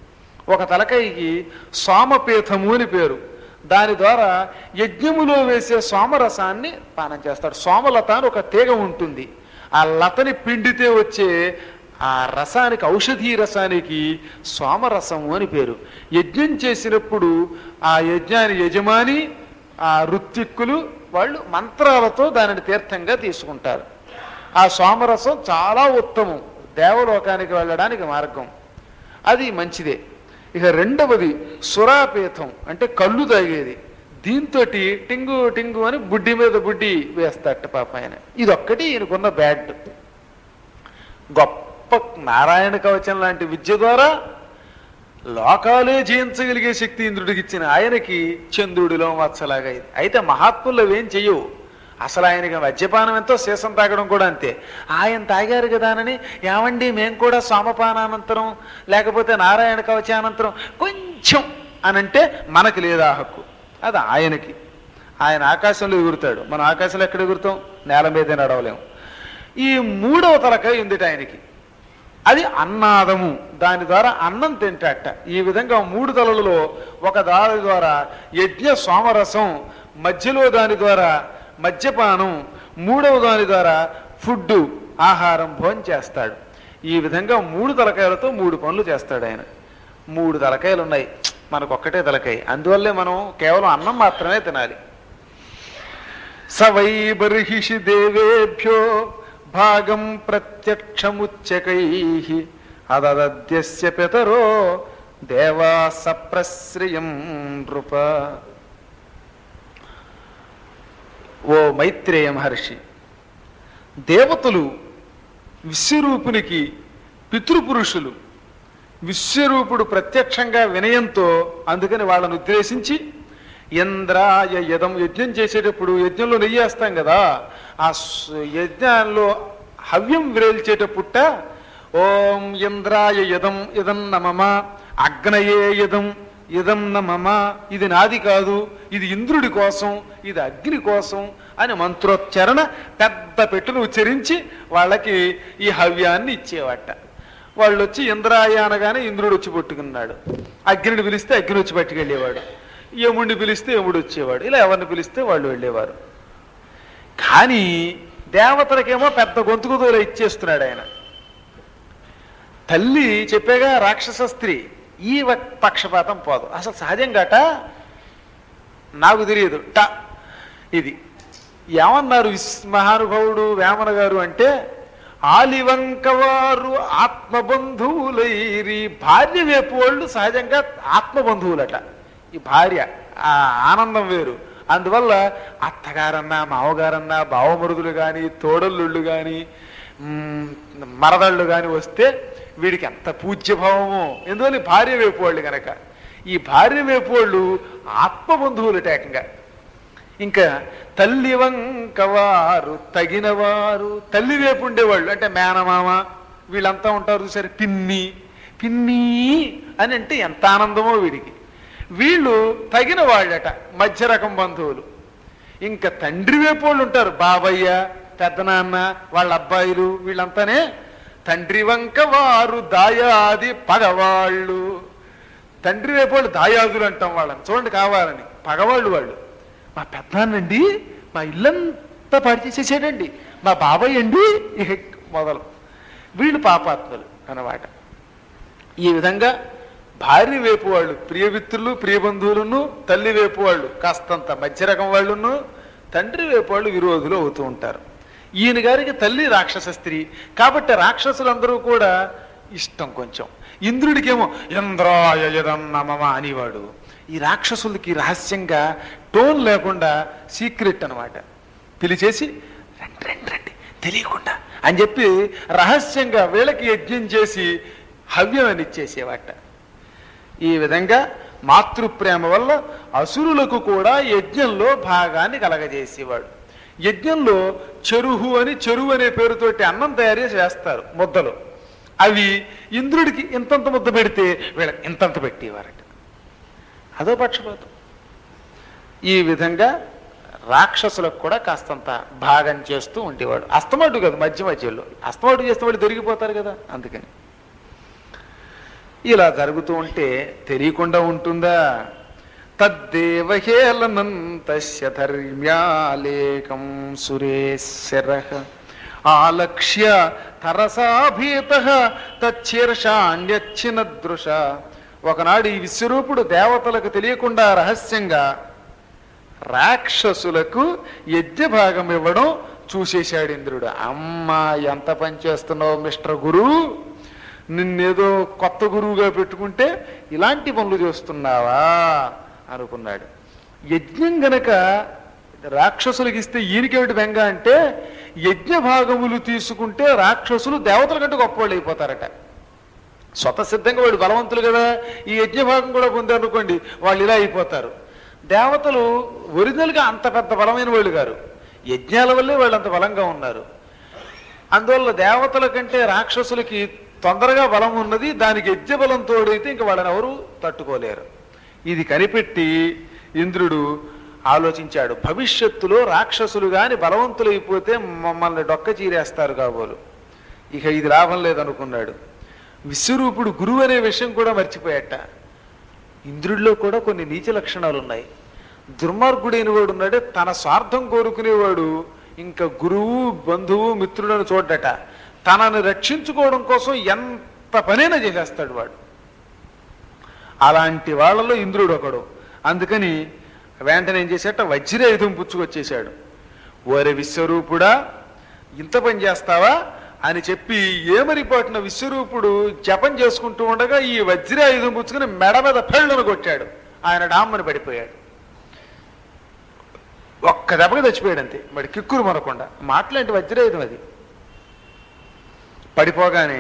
ఒక తలకాయకి సోమపీఠము అని పేరు దాని ద్వారా యజ్ఞములో వేసే సోమరసాన్ని పానం చేస్తాడు సోమలత అని ఒక తీగ ఉంటుంది ఆ లతని పిండితే వచ్చే ఆ రసానికి ఔషధీ రసానికి సోమరసము అని పేరు యజ్ఞం చేసినప్పుడు ఆ యజ్ఞాని యజమాని ఆ ఋత్విక్కులు వాళ్ళు మంత్రాలతో దానిని తీర్థంగా తీసుకుంటారు ఆ సోమరసం చాలా ఉత్తమం దేవలోకానికి వెళ్ళడానికి మార్గం అది మంచిదే ఇక రెండవది సురాపీతం అంటే కళ్ళు తాగేది దీంతో టింగు టింగు అని బుడ్డి మీద బుడ్డి వేస్తాట పాప ఆయన ఇదొక్కటి ఈయనకున్న బ్యాడ్ గొప్ప నారాయణ కవచం లాంటి విద్య ద్వారా లోకాలే జయించగలిగే శక్తి ఇంద్రుడికి ఇచ్చిన ఆయనకి చంద్రుడిలో మచ్చలాగా ఇది అయితే మహాత్ములు అవేం చెయ్యవు అసలు ఆయనకి మద్యపానం ఎంతో సీసం తాగడం కూడా అంతే ఆయన తాగారు కదానని ఏమండి మేము కూడా సోమపానానంతరం లేకపోతే నారాయణ కవచానంతరం కొంచెం అనంటే మనకి లేదా హక్కు అది ఆయనకి ఆయన ఆకాశంలో ఎగురుతాడు మనం ఆకాశంలో ఎక్కడ ఎగురుతాం నేల మీదే నడవలేము ఈ మూడవ తలకాయ ఉంది ఆయనకి అది అన్నాదము దాని ద్వారా అన్నం తింటాట ఈ విధంగా మూడు తలలలో ఒక దాని ద్వారా యజ్ఞ సోమరసం మధ్యలో దాని ద్వారా మద్యపానం మూడవ దాని ద్వారా ఫుడ్ ఆహారం భోజనం చేస్తాడు ఈ విధంగా మూడు తలకాయలతో మూడు పనులు చేస్తాడు ఆయన మూడు తలకాయలు ఉన్నాయి మనకు ఒక్కటే తలకాయ అందువల్లే మనం కేవలం అన్నం మాత్రమే తినాలి సవై బర్హిషి దేవేభ్యో భాగం ప్రత్యక్షముచ్చకై అదద్యస్య పితరో దేవా సప్రశ్రియం నృప ఓ మైత్రేయ మహర్షి దేవతలు విశ్వరూపునికి పితృపురుషులు విశ్వరూపుడు ప్రత్యక్షంగా వినయంతో అందుకని వాళ్ళను ఉద్దేశించి ఇంద్రాయ యదం యజ్ఞం చేసేటప్పుడు యజ్ఞంలో నెయ్యి వేస్తాం కదా ఆ స్- యజ్ఞంలో హవ్యం విరేల్చేటప్పుట ఓం ఇంద్రాయ యదం ఇదం నమమ అగ్నయే యదం ఇదం నమమ ఇది నాది కాదు ఇది ఇంద్రుడి కోసం ఇది అగ్ని కోసం అని మంత్రోచ్చరణ పెద్ద పెట్టును ఉచ్చరించి వాళ్ళకి ఈ హవ్యాన్ని ఇచ్చేవాట వాళ్ళు వచ్చి ఇంద్రాయ అనగానే ఇంద్రుడు వచ్చి పట్టుకున్నాడు అగ్నిని పిలిస్తే అగ్ని వచ్చి పట్టుకెళ్ళేవాడు యముడిని పిలిస్తే యముడు వచ్చేవాడు ఇలా ఎవరిని పిలిస్తే వాళ్ళు వెళ్ళేవారు కానీ దేవతలకేమో పెద్ద గొంతుకుతో ఇచ్చేస్తున్నాడు ఆయన తల్లి చెప్పేగా రాక్షస స్త్రీ ఈ వ- పక్షపాతం పోదు అసలు సహజంగాట నాకు తెలియదు ట ఇది ఏమన్నారు విస్- మహానుభావుడు వేమన గారు అంటే ఆలివంకవారు ఆత్మబంధువులైరి భార్య వైపు వాళ్ళు సహజంగా ఆత్మబంధువులట ఈ భార్య ఆ ఆనందం వేరు అందువల్ల అత్తగారన్నా మావగారన్నా బావమరుదులు కానీ తోడల్లుళ్ళు కానీ మరదళ్ళు కానీ వస్తే వీడికి ఎంత పూజ్యభావమో ఎందువల్ల ఈ భార్య వైపు వాళ్ళు కనుక ఈ భార్య వైపు వాళ్ళు ఆత్మబంధువులు ఏకంగా ఇంకా తల్లి వంకవారు తగినవారు తల్లి వైపు ఉండేవాళ్ళు అంటే మేనమామ వీళ్ళంతా ఉంటారు సరే పిన్ని పిన్ని అని అంటే ఎంత ఆనందమో వీడికి వీళ్ళు తగిన వాళ్ళట మధ్య రకం బంధువులు ఇంకా తండ్రి వైపు వాళ్ళు ఉంటారు బాబయ్య పెద్దనాన్న వాళ్ళ అబ్బాయిలు వీళ్ళంతానే తండ్రి వంక వారు దాయాది పగవాళ్ళు తండ్రి వైపు వాళ్ళు దాయాదులు అంటాం వాళ్ళని చూడండి కావాలని పగవాళ్ళు వాళ్ళు మా పెద్దనాన్నండి మా ఇల్లంతా పాడు చేసేసాడండి మా బాబాయ్ అండి ఇక మొదలు వీళ్ళు పాపాత్మలు అన్నమాట ఈ విధంగా భార్య వైపు వాళ్ళు ప్రియమిత్రులు ప్రియబంధువులను తల్లి వైపు వాళ్ళు కాస్తంత మధ్య రకం వాళ్ళును తండ్రి వైపు వాళ్ళు విరోధులు అవుతూ ఉంటారు ఈయన గారికి తల్లి రాక్షస స్త్రీ కాబట్టి రాక్షసులందరూ కూడా ఇష్టం కొంచెం ఇంద్రుడికేమో ఇంద్రాయ యదన్నమమ అనేవాడు ఈ రాక్షసులకి రహస్యంగా టోన్ లేకుండా సీక్రెట్ అన్నమాట పిలిచేసి రండి రండి రండి తెలియకుండా అని చెప్పి రహస్యంగా వీళ్ళకి యజ్ఞం చేసి హవ్యం అని ఇచ్చేసేవాట ఈ విధంగా మాతృప్రేమ వల్ల అసురులకు కూడా యజ్ఞంలో భాగాన్ని కలగజేసేవాడు యజ్ఞంలో చెరుహు అని చెరువు అనే పేరుతోటి అన్నం తయారు చేసి వేస్తారు ముద్దలు అవి ఇంద్రుడికి ఇంతంత ముద్ద పెడితే వీళ్ళకి ఇంతంత పెట్టేవారట అదో పక్షపాతం ఈ విధంగా రాక్షసులకు కూడా కాస్తంత భాగం చేస్తూ ఉండేవాడు అస్తమాటు కదా మధ్య మధ్యలో అస్తమాటు చేస్తే వాళ్ళు దొరికిపోతారు కదా అందుకని ఇలా జరుగుతూ ఉంటే తెలియకుండా ఉంటుందా తద్దేవహేళనం తస్య ధర్మ్యాలేకం సురేశ్వర ఆలక్ష్య తరసాభీత తచ్చీర్షాణ్యచ్చిన దృశ ఒకనాడు ఈ విశ్వరూపుడు దేవతలకు తెలియకుండా రహస్యంగా రాక్షసులకు యజ్ఞభాగం ఇవ్వడం చూసేశాడు ఇంద్రుడు అమ్మా ఎంత పని చేస్తున్నావు మిస్టర్ గురు నిన్నేదో కొత్త గురువుగా పెట్టుకుంటే ఇలాంటి పనులు చేస్తున్నావా అనుకున్నాడు యజ్ఞం గనక రాక్షసులకు ఇస్తే ఈయనకేమిటి బెంగ అంటే యజ్ఞ భాగములు తీసుకుంటే రాక్షసులు దేవతల కంటే గొప్పవాళ్ళు అయిపోతారట స్వతసిద్ధంగా వాడు బలవంతులు కదా ఈ యజ్ఞ భాగం కూడా పొందారనుకోండి వాళ్ళు ఇలా అయిపోతారు దేవతలు ఒరిజినల్గా అంత పెద్ద బలమైన వాళ్ళు గారు యజ్ఞాల వల్లే వాళ్ళు అంత బలంగా ఉన్నారు అందువల్ల దేవతల కంటే రాక్షసులకి తొందరగా బలం ఉన్నది దానికి యజ్ఞ బలం తోడైతే ఇంక వాళ్ళని ఎవరు తట్టుకోలేరు ఇది కనిపెట్టి ఇంద్రుడు ఆలోచించాడు భవిష్యత్తులో రాక్షసులు గాని బలవంతులైపోతే మమ్మల్ని డొక్క చీరేస్తారు కాబోలు ఇక ఇది లాభం లేదనుకున్నాడు విశ్వరూపుడు గురువు అనే విషయం కూడా మర్చిపోయాట ఇంద్రుడిలో కూడా కొన్ని నీచ లక్షణాలు ఉన్నాయి దుర్మార్గుడైన వాడు ఉన్నాడే తన స్వార్థం కోరుకునేవాడు ఇంకా గురువు బంధువు మిత్రులను చూడట తనని రక్షించుకోవడం కోసం ఎంత పనైనా చేసేస్తాడు వాడు అలాంటి వాళ్ళలో ఇంద్రుడు ఒకడు అందుకని వెంటనే ఏం చేసేట వజ్రాయుధం పుచ్చుకొచ్చేశాడు ఓరే విశ్వరూపుడా ఇంత పని చేస్తావా అని చెప్పి ఏమరిపాటున విశ్వరూపుడు జపం చేసుకుంటూ ఉండగా ఈ వజ్రాయుధం పుచ్చుకుని మెడ మీద పెళ్ళను కొట్టాడు ఆయన డామ్మని పడిపోయాడు ఒక్క దెబ్బకి చచ్చిపోయాడు అంతే మరి కిక్కురు మనకుండా మాట్లాంటి వజ్రాయుధం అది పడిపోగానే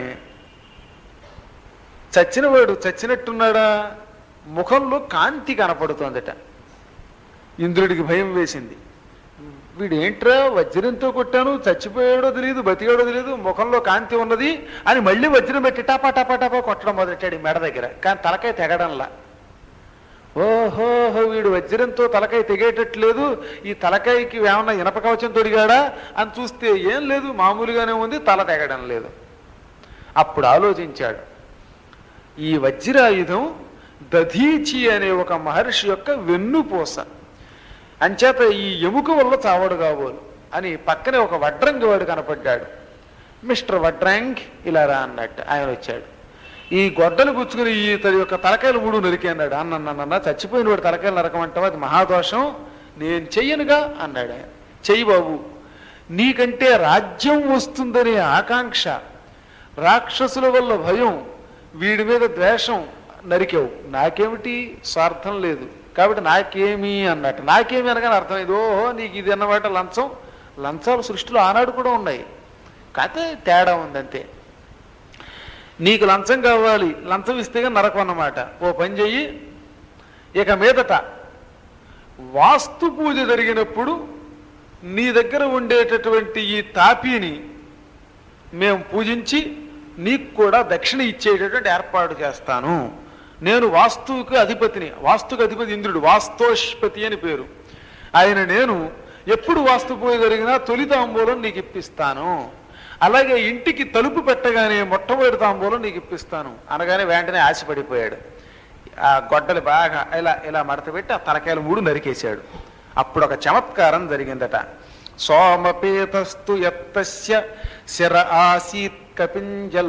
చచ్చినవాడు చచ్చినట్టున్నాడా ముఖంలో కాంతి కనపడుతోందట ఇంద్రుడికి భయం వేసింది వీడు ఏంట్రా వజ్రంతో కొట్టాను చచ్చిపోయాడో తెలియదు బతికాడో తెలియదు ముఖంలో కాంతి ఉన్నది అని మళ్ళీ వజ్రం పెట్టి టపా టపా టపా కొట్టడం మొదలెట్టాడు ఈ మెడ దగ్గర కానీ తలకాయ తెగడంలా ఓహో వీడు వజ్రంతో తలకాయ తెగేటట్లేదు ఈ తలకాయకి ఏమన్నా ఇనప కవచం తొడిగాడా అని చూస్తే ఏం లేదు మామూలుగానే ఉంది తల తెగడం లేదు అప్పుడు ఆలోచించాడు ఈ వజ్రాయుధం దధీచి అనే ఒక మహర్షి యొక్క వెన్నుపూస అంచేత ఈ ఎముక వల్ల చావడు కాబోలు అని పక్కనే ఒక వడ్రంగి వాడు కనపడ్డాడు మిస్టర్ వడ్రాంగ్ ఇలా రా అన్నట్టు ఆయన వచ్చాడు ఈ గొడ్డలు పుచ్చుకుని ఈ తన యొక్క తలకాయలు మూడు నరికి అన్నాడు అన్న చచ్చిపోయిన వాడు తలకాయలు నరకమంటావా అది మహాదోషం నేను చెయ్యనుగా అన్నాడు ఆయన చెయ్యి బాబు నీకంటే రాజ్యం వస్తుందనే ఆకాంక్ష రాక్షసుల వల్ల భయం వీడి మీద ద్వేషం నరికావు నాకేమిటి స్వార్థం లేదు కాబట్టి నాకేమి అన్నట్టు నాకేమి అనగానే అర్థమైంది ఓహో నీకు ఇది అన్నమాట లంచం లంచాలు సృష్టిలో ఆనాడు కూడా ఉన్నాయి కాకపోతే తేడా ఉంది అంతే నీకు లంచం కావాలి లంచం ఇస్తేగా నరకం అన్నమాట ఓ పని చెయ్యి ఇక మీదట వాస్తు పూజ జరిగినప్పుడు నీ దగ్గర ఉండేటటువంటి ఈ తాపీని మేము పూజించి నీకు కూడా దక్షిణ ఇచ్చేటటువంటి ఏర్పాటు చేస్తాను నేను వాస్తువుకు అధిపతిని వాస్తుకు అధిపతి ఇంద్రుడు వాస్తోష్పతి అని పేరు ఆయన నేను ఎప్పుడు వాస్తు పూజ జరిగినా తొలి తాంబూలం నీకు ఇప్పిస్తాను అలాగే ఇంటికి తలుపు పెట్టగానే మొట్టమొదటి తాంబూలం నీకు ఇప్పిస్తాను అనగానే వెంటనే ఆశపడిపోయాడు ఆ గొడ్డలు బాగా ఇలా ఇలా మడత పెట్టి ఆ తలకాయలు మూడు నరికేశాడు అప్పుడు ఒక చమత్కారం జరిగిందట సోమపేతస్తు ఎత్తస్య శిర ఆసీత్ కపింజల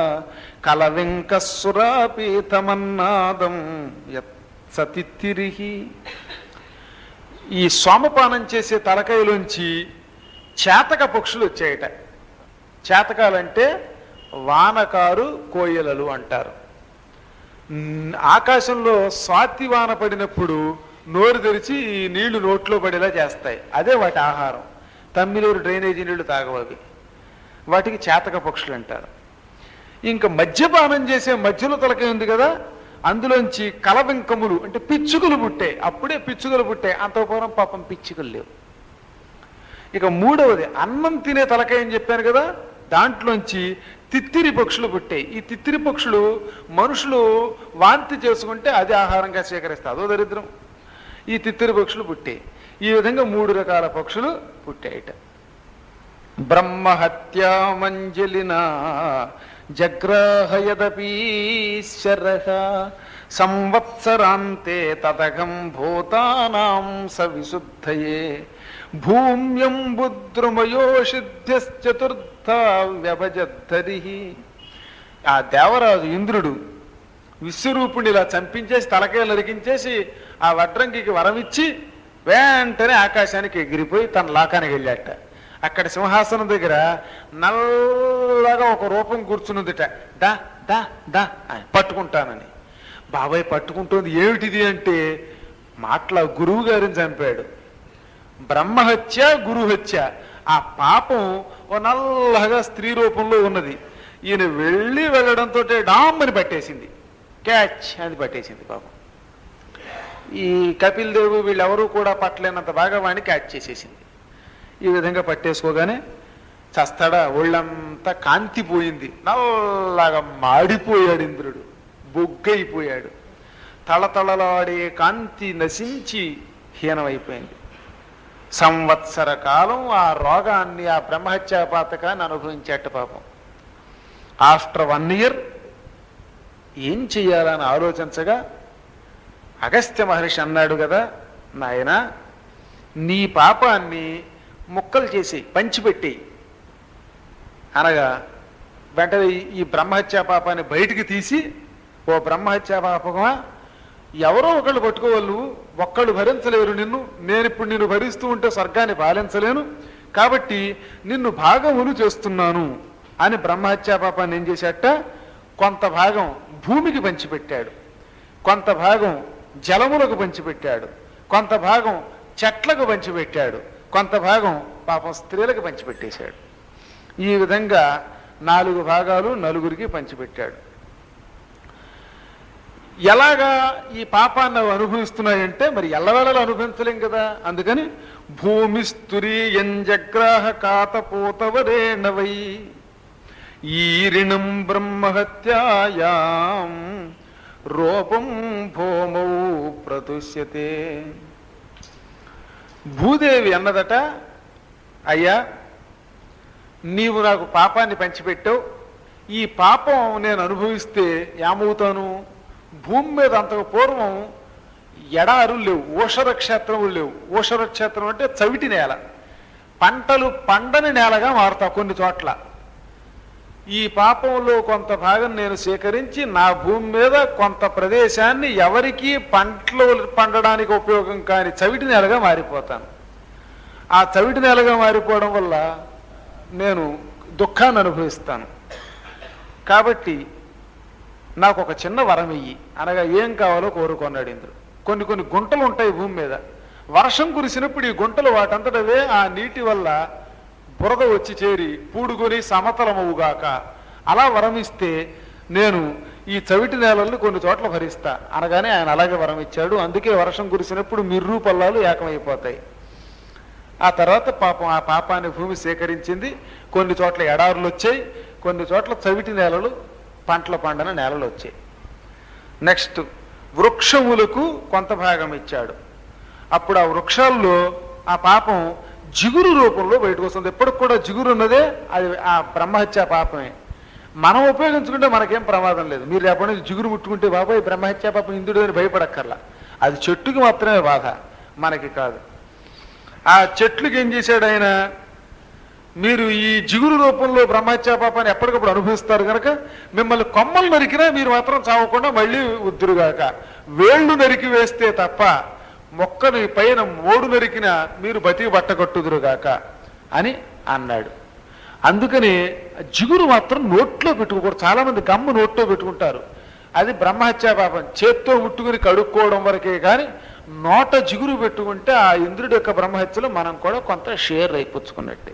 కలవింకసురాపీతమన్నాదం సతిత్తిరిహి ఈ సోమపానం చేసే తలకాయలోంచి చేతక పక్షులు వచ్చాయట చేతకాలంటే వానకారు కోయలలు అంటారు న్- ఆకాశంలో స్వాతి వాన పడినప్పుడు నోరు తెరిచి ఈ నీళ్లు నోట్లో పడేలా చేస్తాయి అదే వాటి ఆహారం తమ్మిలూరు డ్రైనేజీ నీళ్లు తాగవవి వాటికి చేతక పక్షులు అంటారు ఇంకా మద్యపానం చేసే మధ్యలో తలకాయ ఉంది కదా అందులోంచి కలవింకములు అంటే పిచ్చుకలు పుట్టాయి అప్పుడే పిచ్చుకలు పుట్టాయి అంత పూర్వం పాపం పిచ్చుకలు లేవు ఇక మూడవది అన్నం తినే తలకాయ అని చెప్పాను కదా దాంట్లోంచి తిత్తిరి పక్షులు పుట్టాయి ఈ తిత్తిరి పక్షులు మనుషులు వాంతి చేసుకుంటే అది ఆహారంగా స్వీకరిస్తాయి అదో దరిద్రం ఈ తిత్తిరి పక్షులు పుట్టాయి ఈ విధంగా మూడు రకాల పక్షులు పుట్టాయిట బ్రహ్మహత్యా మంజలిన జగ్రాహయదపీశ్వర సంవత్సరాంతే తదగం భూతానాం సవిశుద్ధయే భూమ్యం బుద్రుమయోషిధ్యశ్చతుర్థ వ్యభజద్ధరి ఆ దేవరాజు ఇంద్రుడు విశ్వరూపుణ్ణి ఇలా చంపించేసి తలకాయ నరికించేసి ఆ వడ్రంగికి వరమిచ్చి వెంటనే ఆకాశానికి ఎగిరిపోయి తన లాకానికి వెళ్ళాట అక్కడ సింహాసనం దగ్గర నల్లగా ఒక రూపం కూర్చున్నదిట దా దా దా అని పట్టుకుంటానని బాబాయ్ పట్టుకుంటుంది ఏమిటిది అంటే మాటల గురువు గారిని చంపాడు బ్రహ్మహత్య గురుహత్య ఆ పాపం ఓ నల్లగా స్త్రీ రూపంలో ఉన్నది ఈయన వెళ్ళి వెళ్ళడంతో డామ్మని పట్టేసింది క్యాచ్ అది పట్టేసింది పాపం ఈ కపిల్ దేవు వీళ్ళెవరూ కూడా పట్టలేనంత బాగా వాడిని క్యాచ్ చేసేసింది ఈ విధంగా పట్టేసుకోగానే చస్తాడా ఒళ్ళంతా కాంతి పోయింది నల్లగా మాడిపోయాడు ఇంద్రుడు బొగ్గైపోయాడు తళతళలాడే కాంతి నశించి హీనమైపోయింది సంవత్సర కాలం ఆ రోగాన్ని ఆ బ్రహ్మహత్యా పాతకాన్ని అనుభవించేట పాపం ఆఫ్టర్ వన్ ఇయర్ ఏం చెయ్యాలని ఆలోచించగా అగస్త్య మహర్షి అన్నాడు కదా నాయన నీ పాపాన్ని ముక్కలు చేసి పంచిపెట్టి అనగా వెంటనే ఈ- ఈ బ్రహ్మహత్యా పాపాన్ని బయటికి తీసి ఓ బ్రహ్మహత్యా పాపమా ఎవరో ఒకళ్ళు పట్టుకోవాలి నువ్వు ఒక్కళ్ళు భరించలేరు నిన్ను నేను ఇప్పుడు నిన్ను భరిస్తూ ఉంటే స్వర్గాన్ని పాలించలేను కాబట్టి నిన్ను భాగములు చేస్తున్నాను అని బ్రహ్మహత్యా పాపాన్ని ఏం చేశాట కొంత భాగం భూమికి పంచిపెట్టాడు కొంత భాగం జలములకు పంచిపెట్టాడు కొంత భాగం చెట్లకు పంచిపెట్టాడు కొంత భాగం పాపం స్త్రీలకు పంచిపెట్టేశాడు ఈ విధంగా నాలుగు భాగాలు నలుగురికి పంచిపెట్టాడు ఎలాగా ఈ పాపాన్ని అవి అనుభవిస్తున్నాయంటే మరి ఎల్లవేళలు అనుభవించలేం కదా అందుకని భూమి స్తురి ఎంజగ్రాహ కాతపోతవరేణవై ఈరిణం బ్రహ్మహత్యాయాం రూపం భూమౌ ప్రతుష్యతే భూదేవి అన్నదట అయ్యా నీవు నాకు పాపాన్ని పంచిపెట్టావు ఈ పాపం నేను అనుభవిస్తే ఏమవుతాను భూమి మీద అంతకు పూర్వం ఎడారులు లేవు ఊషర క్షేత్రములు లేవు ఊషర క్షేత్రం అంటే చవిటి నేల పంటలు పండని నేలగా మారుతా కొన్ని చోట్ల ఈ పాపంలో కొంత భాగం నేను సేకరించి నా భూమి మీద కొంత ప్రదేశాన్ని ఎవరికి పంటలు పండడానికి ఉపయోగం కాని చవిటి నేలగా మారిపోతాను ఆ చవిటి నేలగా మారిపోవడం వల్ల నేను దుఃఖాన్ని అనుభవిస్తాను కాబట్టి నాకు ఒక చిన్న వరం ఇయ్యి అనగా ఏం కావాలో కోరుకున్నాడు ఇంద్రుడు కొన్ని కొన్ని గుంటలు ఉంటాయి భూమి మీద వర్షం కురిసినప్పుడు ఈ గుంటలు వాటంతటవే ఆ నీటి వల్ల బురద వచ్చి చేరి పూడుకొని సమతలమవుగాక అలా వరం ఇస్తే నేను ఈ చవిటి నేలల్ని కొన్ని చోట్ల భరిస్తా అనగానే ఆయన అలాగే వరం ఇచ్చాడు అందుకే వర్షం కురిసినప్పుడు మిర్రు పల్లాలు ఏకమైపోతాయి ఆ తర్వాత పాపం ఆ పాపాన్ని భూమి సేకరించింది కొన్ని చోట్ల ఎడారులు వచ్చాయి కొన్ని చోట్ల చవిటి నేలలు పంటల పండన నేలలు వచ్చాయి నెక్స్ట్ వృక్షములకు కొంత భాగం ఇచ్చాడు అప్పుడు ఆ వృక్షాల్లో ఆ పాపం జిగురు రూపంలో బయటకు వస్తుంది ఎప్పటికి కూడా జిగురు ఉన్నదే అది ఆ బ్రహ్మహత్య పాపమే మనం ఉపయోగించుకుంటే మనకేం ప్రమాదం లేదు మీరు రేపటి నుంచి జిగురు ముట్టుకుంటే బాబాయ్ బ్రహ్మహత్య పాపం ఇందుడు అని భయపడక్కర్లా అది చెట్టుకి మాత్రమే బాధ మనకి కాదు ఆ చెట్లుకి ఏం చేశాడు ఆయన మీరు ఈ జిగురు రూపంలో బ్రహ్మహత్యా పాపాన్ని ఎప్పటికప్పుడు అనుభవిస్తారు కనుక మిమ్మల్ని కొమ్మలు నరికినా మీరు మాత్రం చావకుండా మళ్ళీ ఉద్దురుగాక వేళ్ళు నరికి వేస్తే తప్ప మొక్కని పైన మోడు నరికిన మీరు బతికి బట్టగట్టుదురుగాక అని అన్నాడు అందుకని జిగురు మాత్రం నోట్లో పెట్టుకోకూడదు చాలా మంది గమ్ము నోట్లో పెట్టుకుంటారు అది బ్రహ్మహత్యా పాపం చేత్తో ముట్టుకుని కడుక్కోవడం వరకే కానీ నోట జిగురు పెట్టుకుంటే ఆ ఇంద్రుడి యొక్క బ్రహ్మహత్యలో మనం కూడా కొంత షేర్ అయిపుచ్చుకున్నట్టే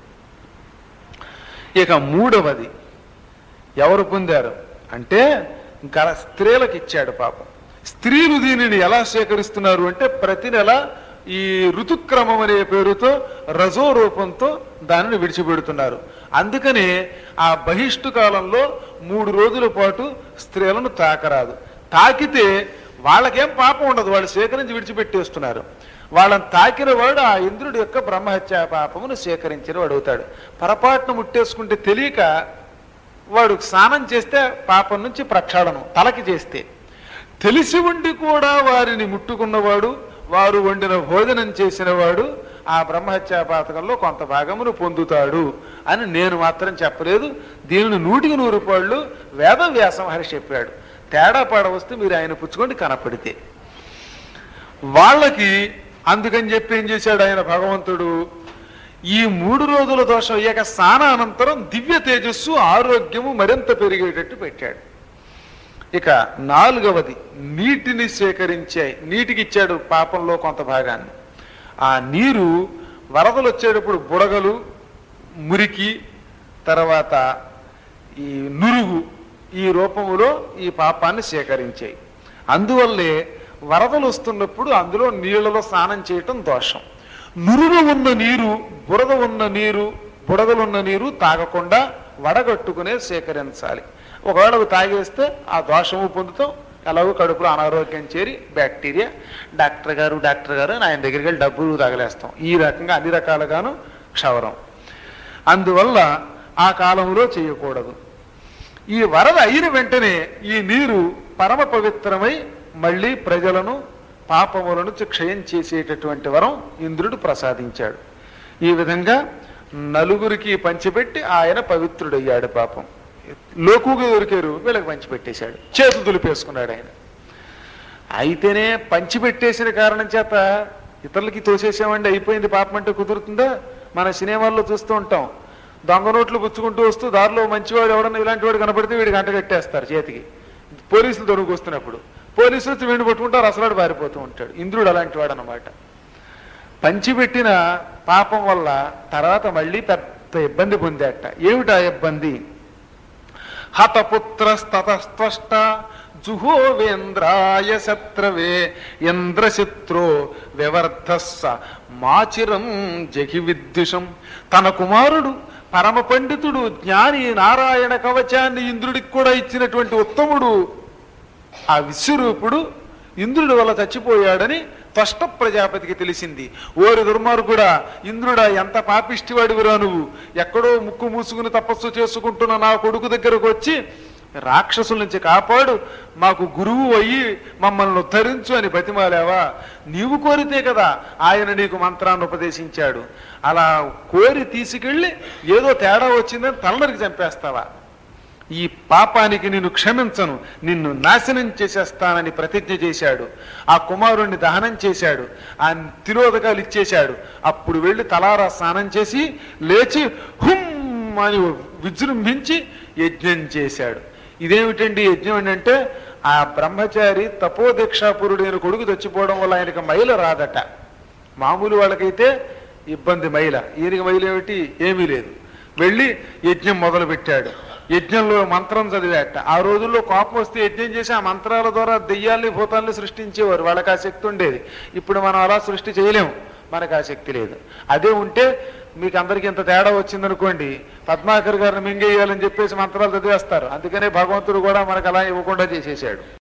ఇక మూడవది ఎవరు పొందారు అంటే గల స్త్రీలకు ఇచ్చాడు పాపం స్త్రీలు దీనిని ఎలా సేకరిస్తున్నారు అంటే ప్రతి నెల ఈ ఋతుక్రమం అనే పేరుతో రజో రూపంతో దానిని విడిచిపెడుతున్నారు అందుకనే ఆ బహిష్టు కాలంలో మూడు రోజుల పాటు స్త్రీలను తాకరాదు తాకితే వాళ్ళకేం పాపం ఉండదు వాళ్ళు సేకరించి విడిచిపెట్టేస్తున్నారు వాళ్ళని తాకిన వాడు ఆ ఇంద్రుడి యొక్క బ్రహ్మహత్యా పాపమును సేకరించిన వాడు అవుతాడు పొరపాటును ముట్టేసుకుంటే తెలియక వాడు స్నానం చేస్తే పాపం నుంచి ప్రక్షాళనం తలకి చేస్తే తెలిసి ఉండి కూడా వారిని ముట్టుకున్నవాడు వారు వండిన భోజనం చేసినవాడు ఆ బ్రహ్మహత్యా పాతకంలో కొంత భాగమును పొందుతాడు అని నేను మాత్రం చెప్పలేదు దీనిని నూటికి నూరు రూపాయలు వేదవ్యాస మహర్షి చెప్పాడు తేడా పాడ వస్తే మీరు ఆయన పుచ్చుకోండి కనపడితే వాళ్ళకి అందుకని చెప్పి ఏం చేశాడు ఆయన భగవంతుడు ఈ మూడు రోజుల దోషం అయ్యాక స్నాన అనంతరం దివ్య తేజస్సు ఆరోగ్యము మరింత పెరిగేటట్టు పెట్టాడు ఇక నాలుగవది నీటిని సేకరించే నీటికి ఇచ్చాడు పాపంలో కొంత భాగాన్ని ఆ నీరు వరదలు వచ్చేటప్పుడు బుడగలు మురికి తర్వాత ఈ నురుగు ఈ రూపములో ఈ పాపాన్ని సేకరించాయి అందువల్లే వరదలు వస్తున్నప్పుడు అందులో నీళ్లలో స్నానం చేయటం దోషం నురుగు ఉన్న నీరు బురద ఉన్న నీరు బుడగలున్న నీరు తాగకుండా వడగట్టుకునే సేకరించాలి ఒకవేళ అవి తాగేస్తే ఆ దోషము పొందుతాం ఎలాగో కడుపులో అనారోగ్యం చేరి బ్యాక్టీరియా డాక్టర్ గారు డాక్టర్ గారు అని ఆయన దగ్గరికి వెళ్ళి డబ్బులు తగలేస్తాం ఈ రకంగా అన్ని రకాలుగాను క్షవరం అందువల్ల ఆ కాలంలో చేయకూడదు ఈ వరద అయిన వెంటనే ఈ నీరు పరమ పవిత్రమై మళ్ళీ ప్రజలను పాపముల నుంచి క్షయం చేసేటటువంటి వరం ఇంద్రుడు ప్రసాదించాడు ఈ విధంగా నలుగురికి పంచిపెట్టి ఆయన పవిత్రుడయ్యాడు పాపం లోకుగా దొరికారు వీళ్ళకి పంచిపెట్టేశాడు చేతులు దులిపేసుకున్నాడు ఆయన అయితేనే పంచిపెట్టేసిన కారణం చేత ఇతరులకి తోసేసామండి అయిపోయింది పాపం అంటే కుదురుతుందా మన సినిమాల్లో చూస్తూ ఉంటాం దొంగ నోట్లు పుచ్చుకుంటూ వస్తూ దారిలో మంచివాడు ఎవడన్నా ఇలాంటి వాడు కనపడితే వీడి గంట కట్టేస్తారు చేతికి పోలీసులు దొరుకు వస్తున్నప్పుడు పోలీసులు వచ్చి వీడిని పట్టుకుంటారు అసలాడు పారిపోతూ ఉంటాడు ఇంద్రుడు అలాంటి వాడు అనమాట పంచిపెట్టిన పాపం వల్ల తర్వాత మళ్ళీ పెద్ద ఇబ్బంది పొందేట ఏమిటా ఇబ్బంది హతపుత్రస్తతస్త్వష్ట జుహోవేంద్రాయ శత్రవే ఇంద్రశత్రో వివర్ధస్స మాచిరం జగి విద్యుషం తన కుమారుడు పరమ పండితుడు జ్ఞాని నారాయణ కవచాన్ని ఇంద్రుడికి కూడా ఇచ్చినటువంటి ఉత్తముడు ఆ విశ్వరూపుడు ఇంద్రుడి వల్ల చచ్చిపోయాడని త్వష్ట ప్రజాపతికి తెలిసింది ఓరి దుర్మార్గుడా ఇంద్రుడా ఎంత పాపిష్టివాడివిరా నువ్వు ఎక్కడో ముక్కు మూసుకుని తపస్సు చేసుకుంటున్న నా కొడుకు దగ్గరకు వచ్చి రాక్షసుల నుంచి కాపాడు మాకు గురువు అయ్యి మమ్మల్ని ఉద్ధరించు అని బతిమాలావా నీవు కోరితే కదా ఆయన నీకు మంత్రాన్ని ఉపదేశించాడు అలా కోరి తీసుకెళ్ళి ఏదో తేడా వచ్చిందని తలనరికి చంపేస్తావా ఈ పాపానికి నిన్ను క్షమించను నిన్ను నాశనం చేసేస్తానని ప్రతిజ్ఞ చేశాడు ఆ కుమారుణ్ణి దహనం చేశాడు ఆ తిరోధకాలు ఇచ్చేశాడు అప్పుడు వెళ్ళి తలారా స్నానం చేసి లేచి హుమ్ అని విజృంభించి యజ్ఞం చేశాడు ఇదేమిటండి యజ్ఞం అంటే ఆ బ్రహ్మచారి తపోదీక్షాపురుడైన కొడుకు చచ్చిపోవడం వల్ల ఆయనకి మైల రాదట మామూలు వాళ్ళకైతే ఇబ్బంది మైల ఈయనకి మైలు ఏమిటి ఏమీ లేదు వెళ్ళి యజ్ఞం మొదలు పెట్టాడు యజ్ఞంలో మంత్రం చదివాట ఆ రోజుల్లో కోపం వస్తే యజ్ఞం చేసి ఆ మంత్రాల ద్వారా దెయ్యాల్ని భూతాల్ని సృష్టించేవారు వాళ్ళకి ఆ శక్తి ఉండేది ఇప్పుడు మనం అలా సృష్టి చేయలేము మనకు ఆ శక్తి లేదు అదే ఉంటే మీకు అందరికీ ఇంత తేడా వచ్చిందనుకోండి పద్మాకర్ గారిని మింగేయాలని చెప్పేసి మంత్రాలు చదివేస్తారు అందుకనే భగవంతుడు కూడా మనకు అలా ఇవ్వకుండా చేసేసాడు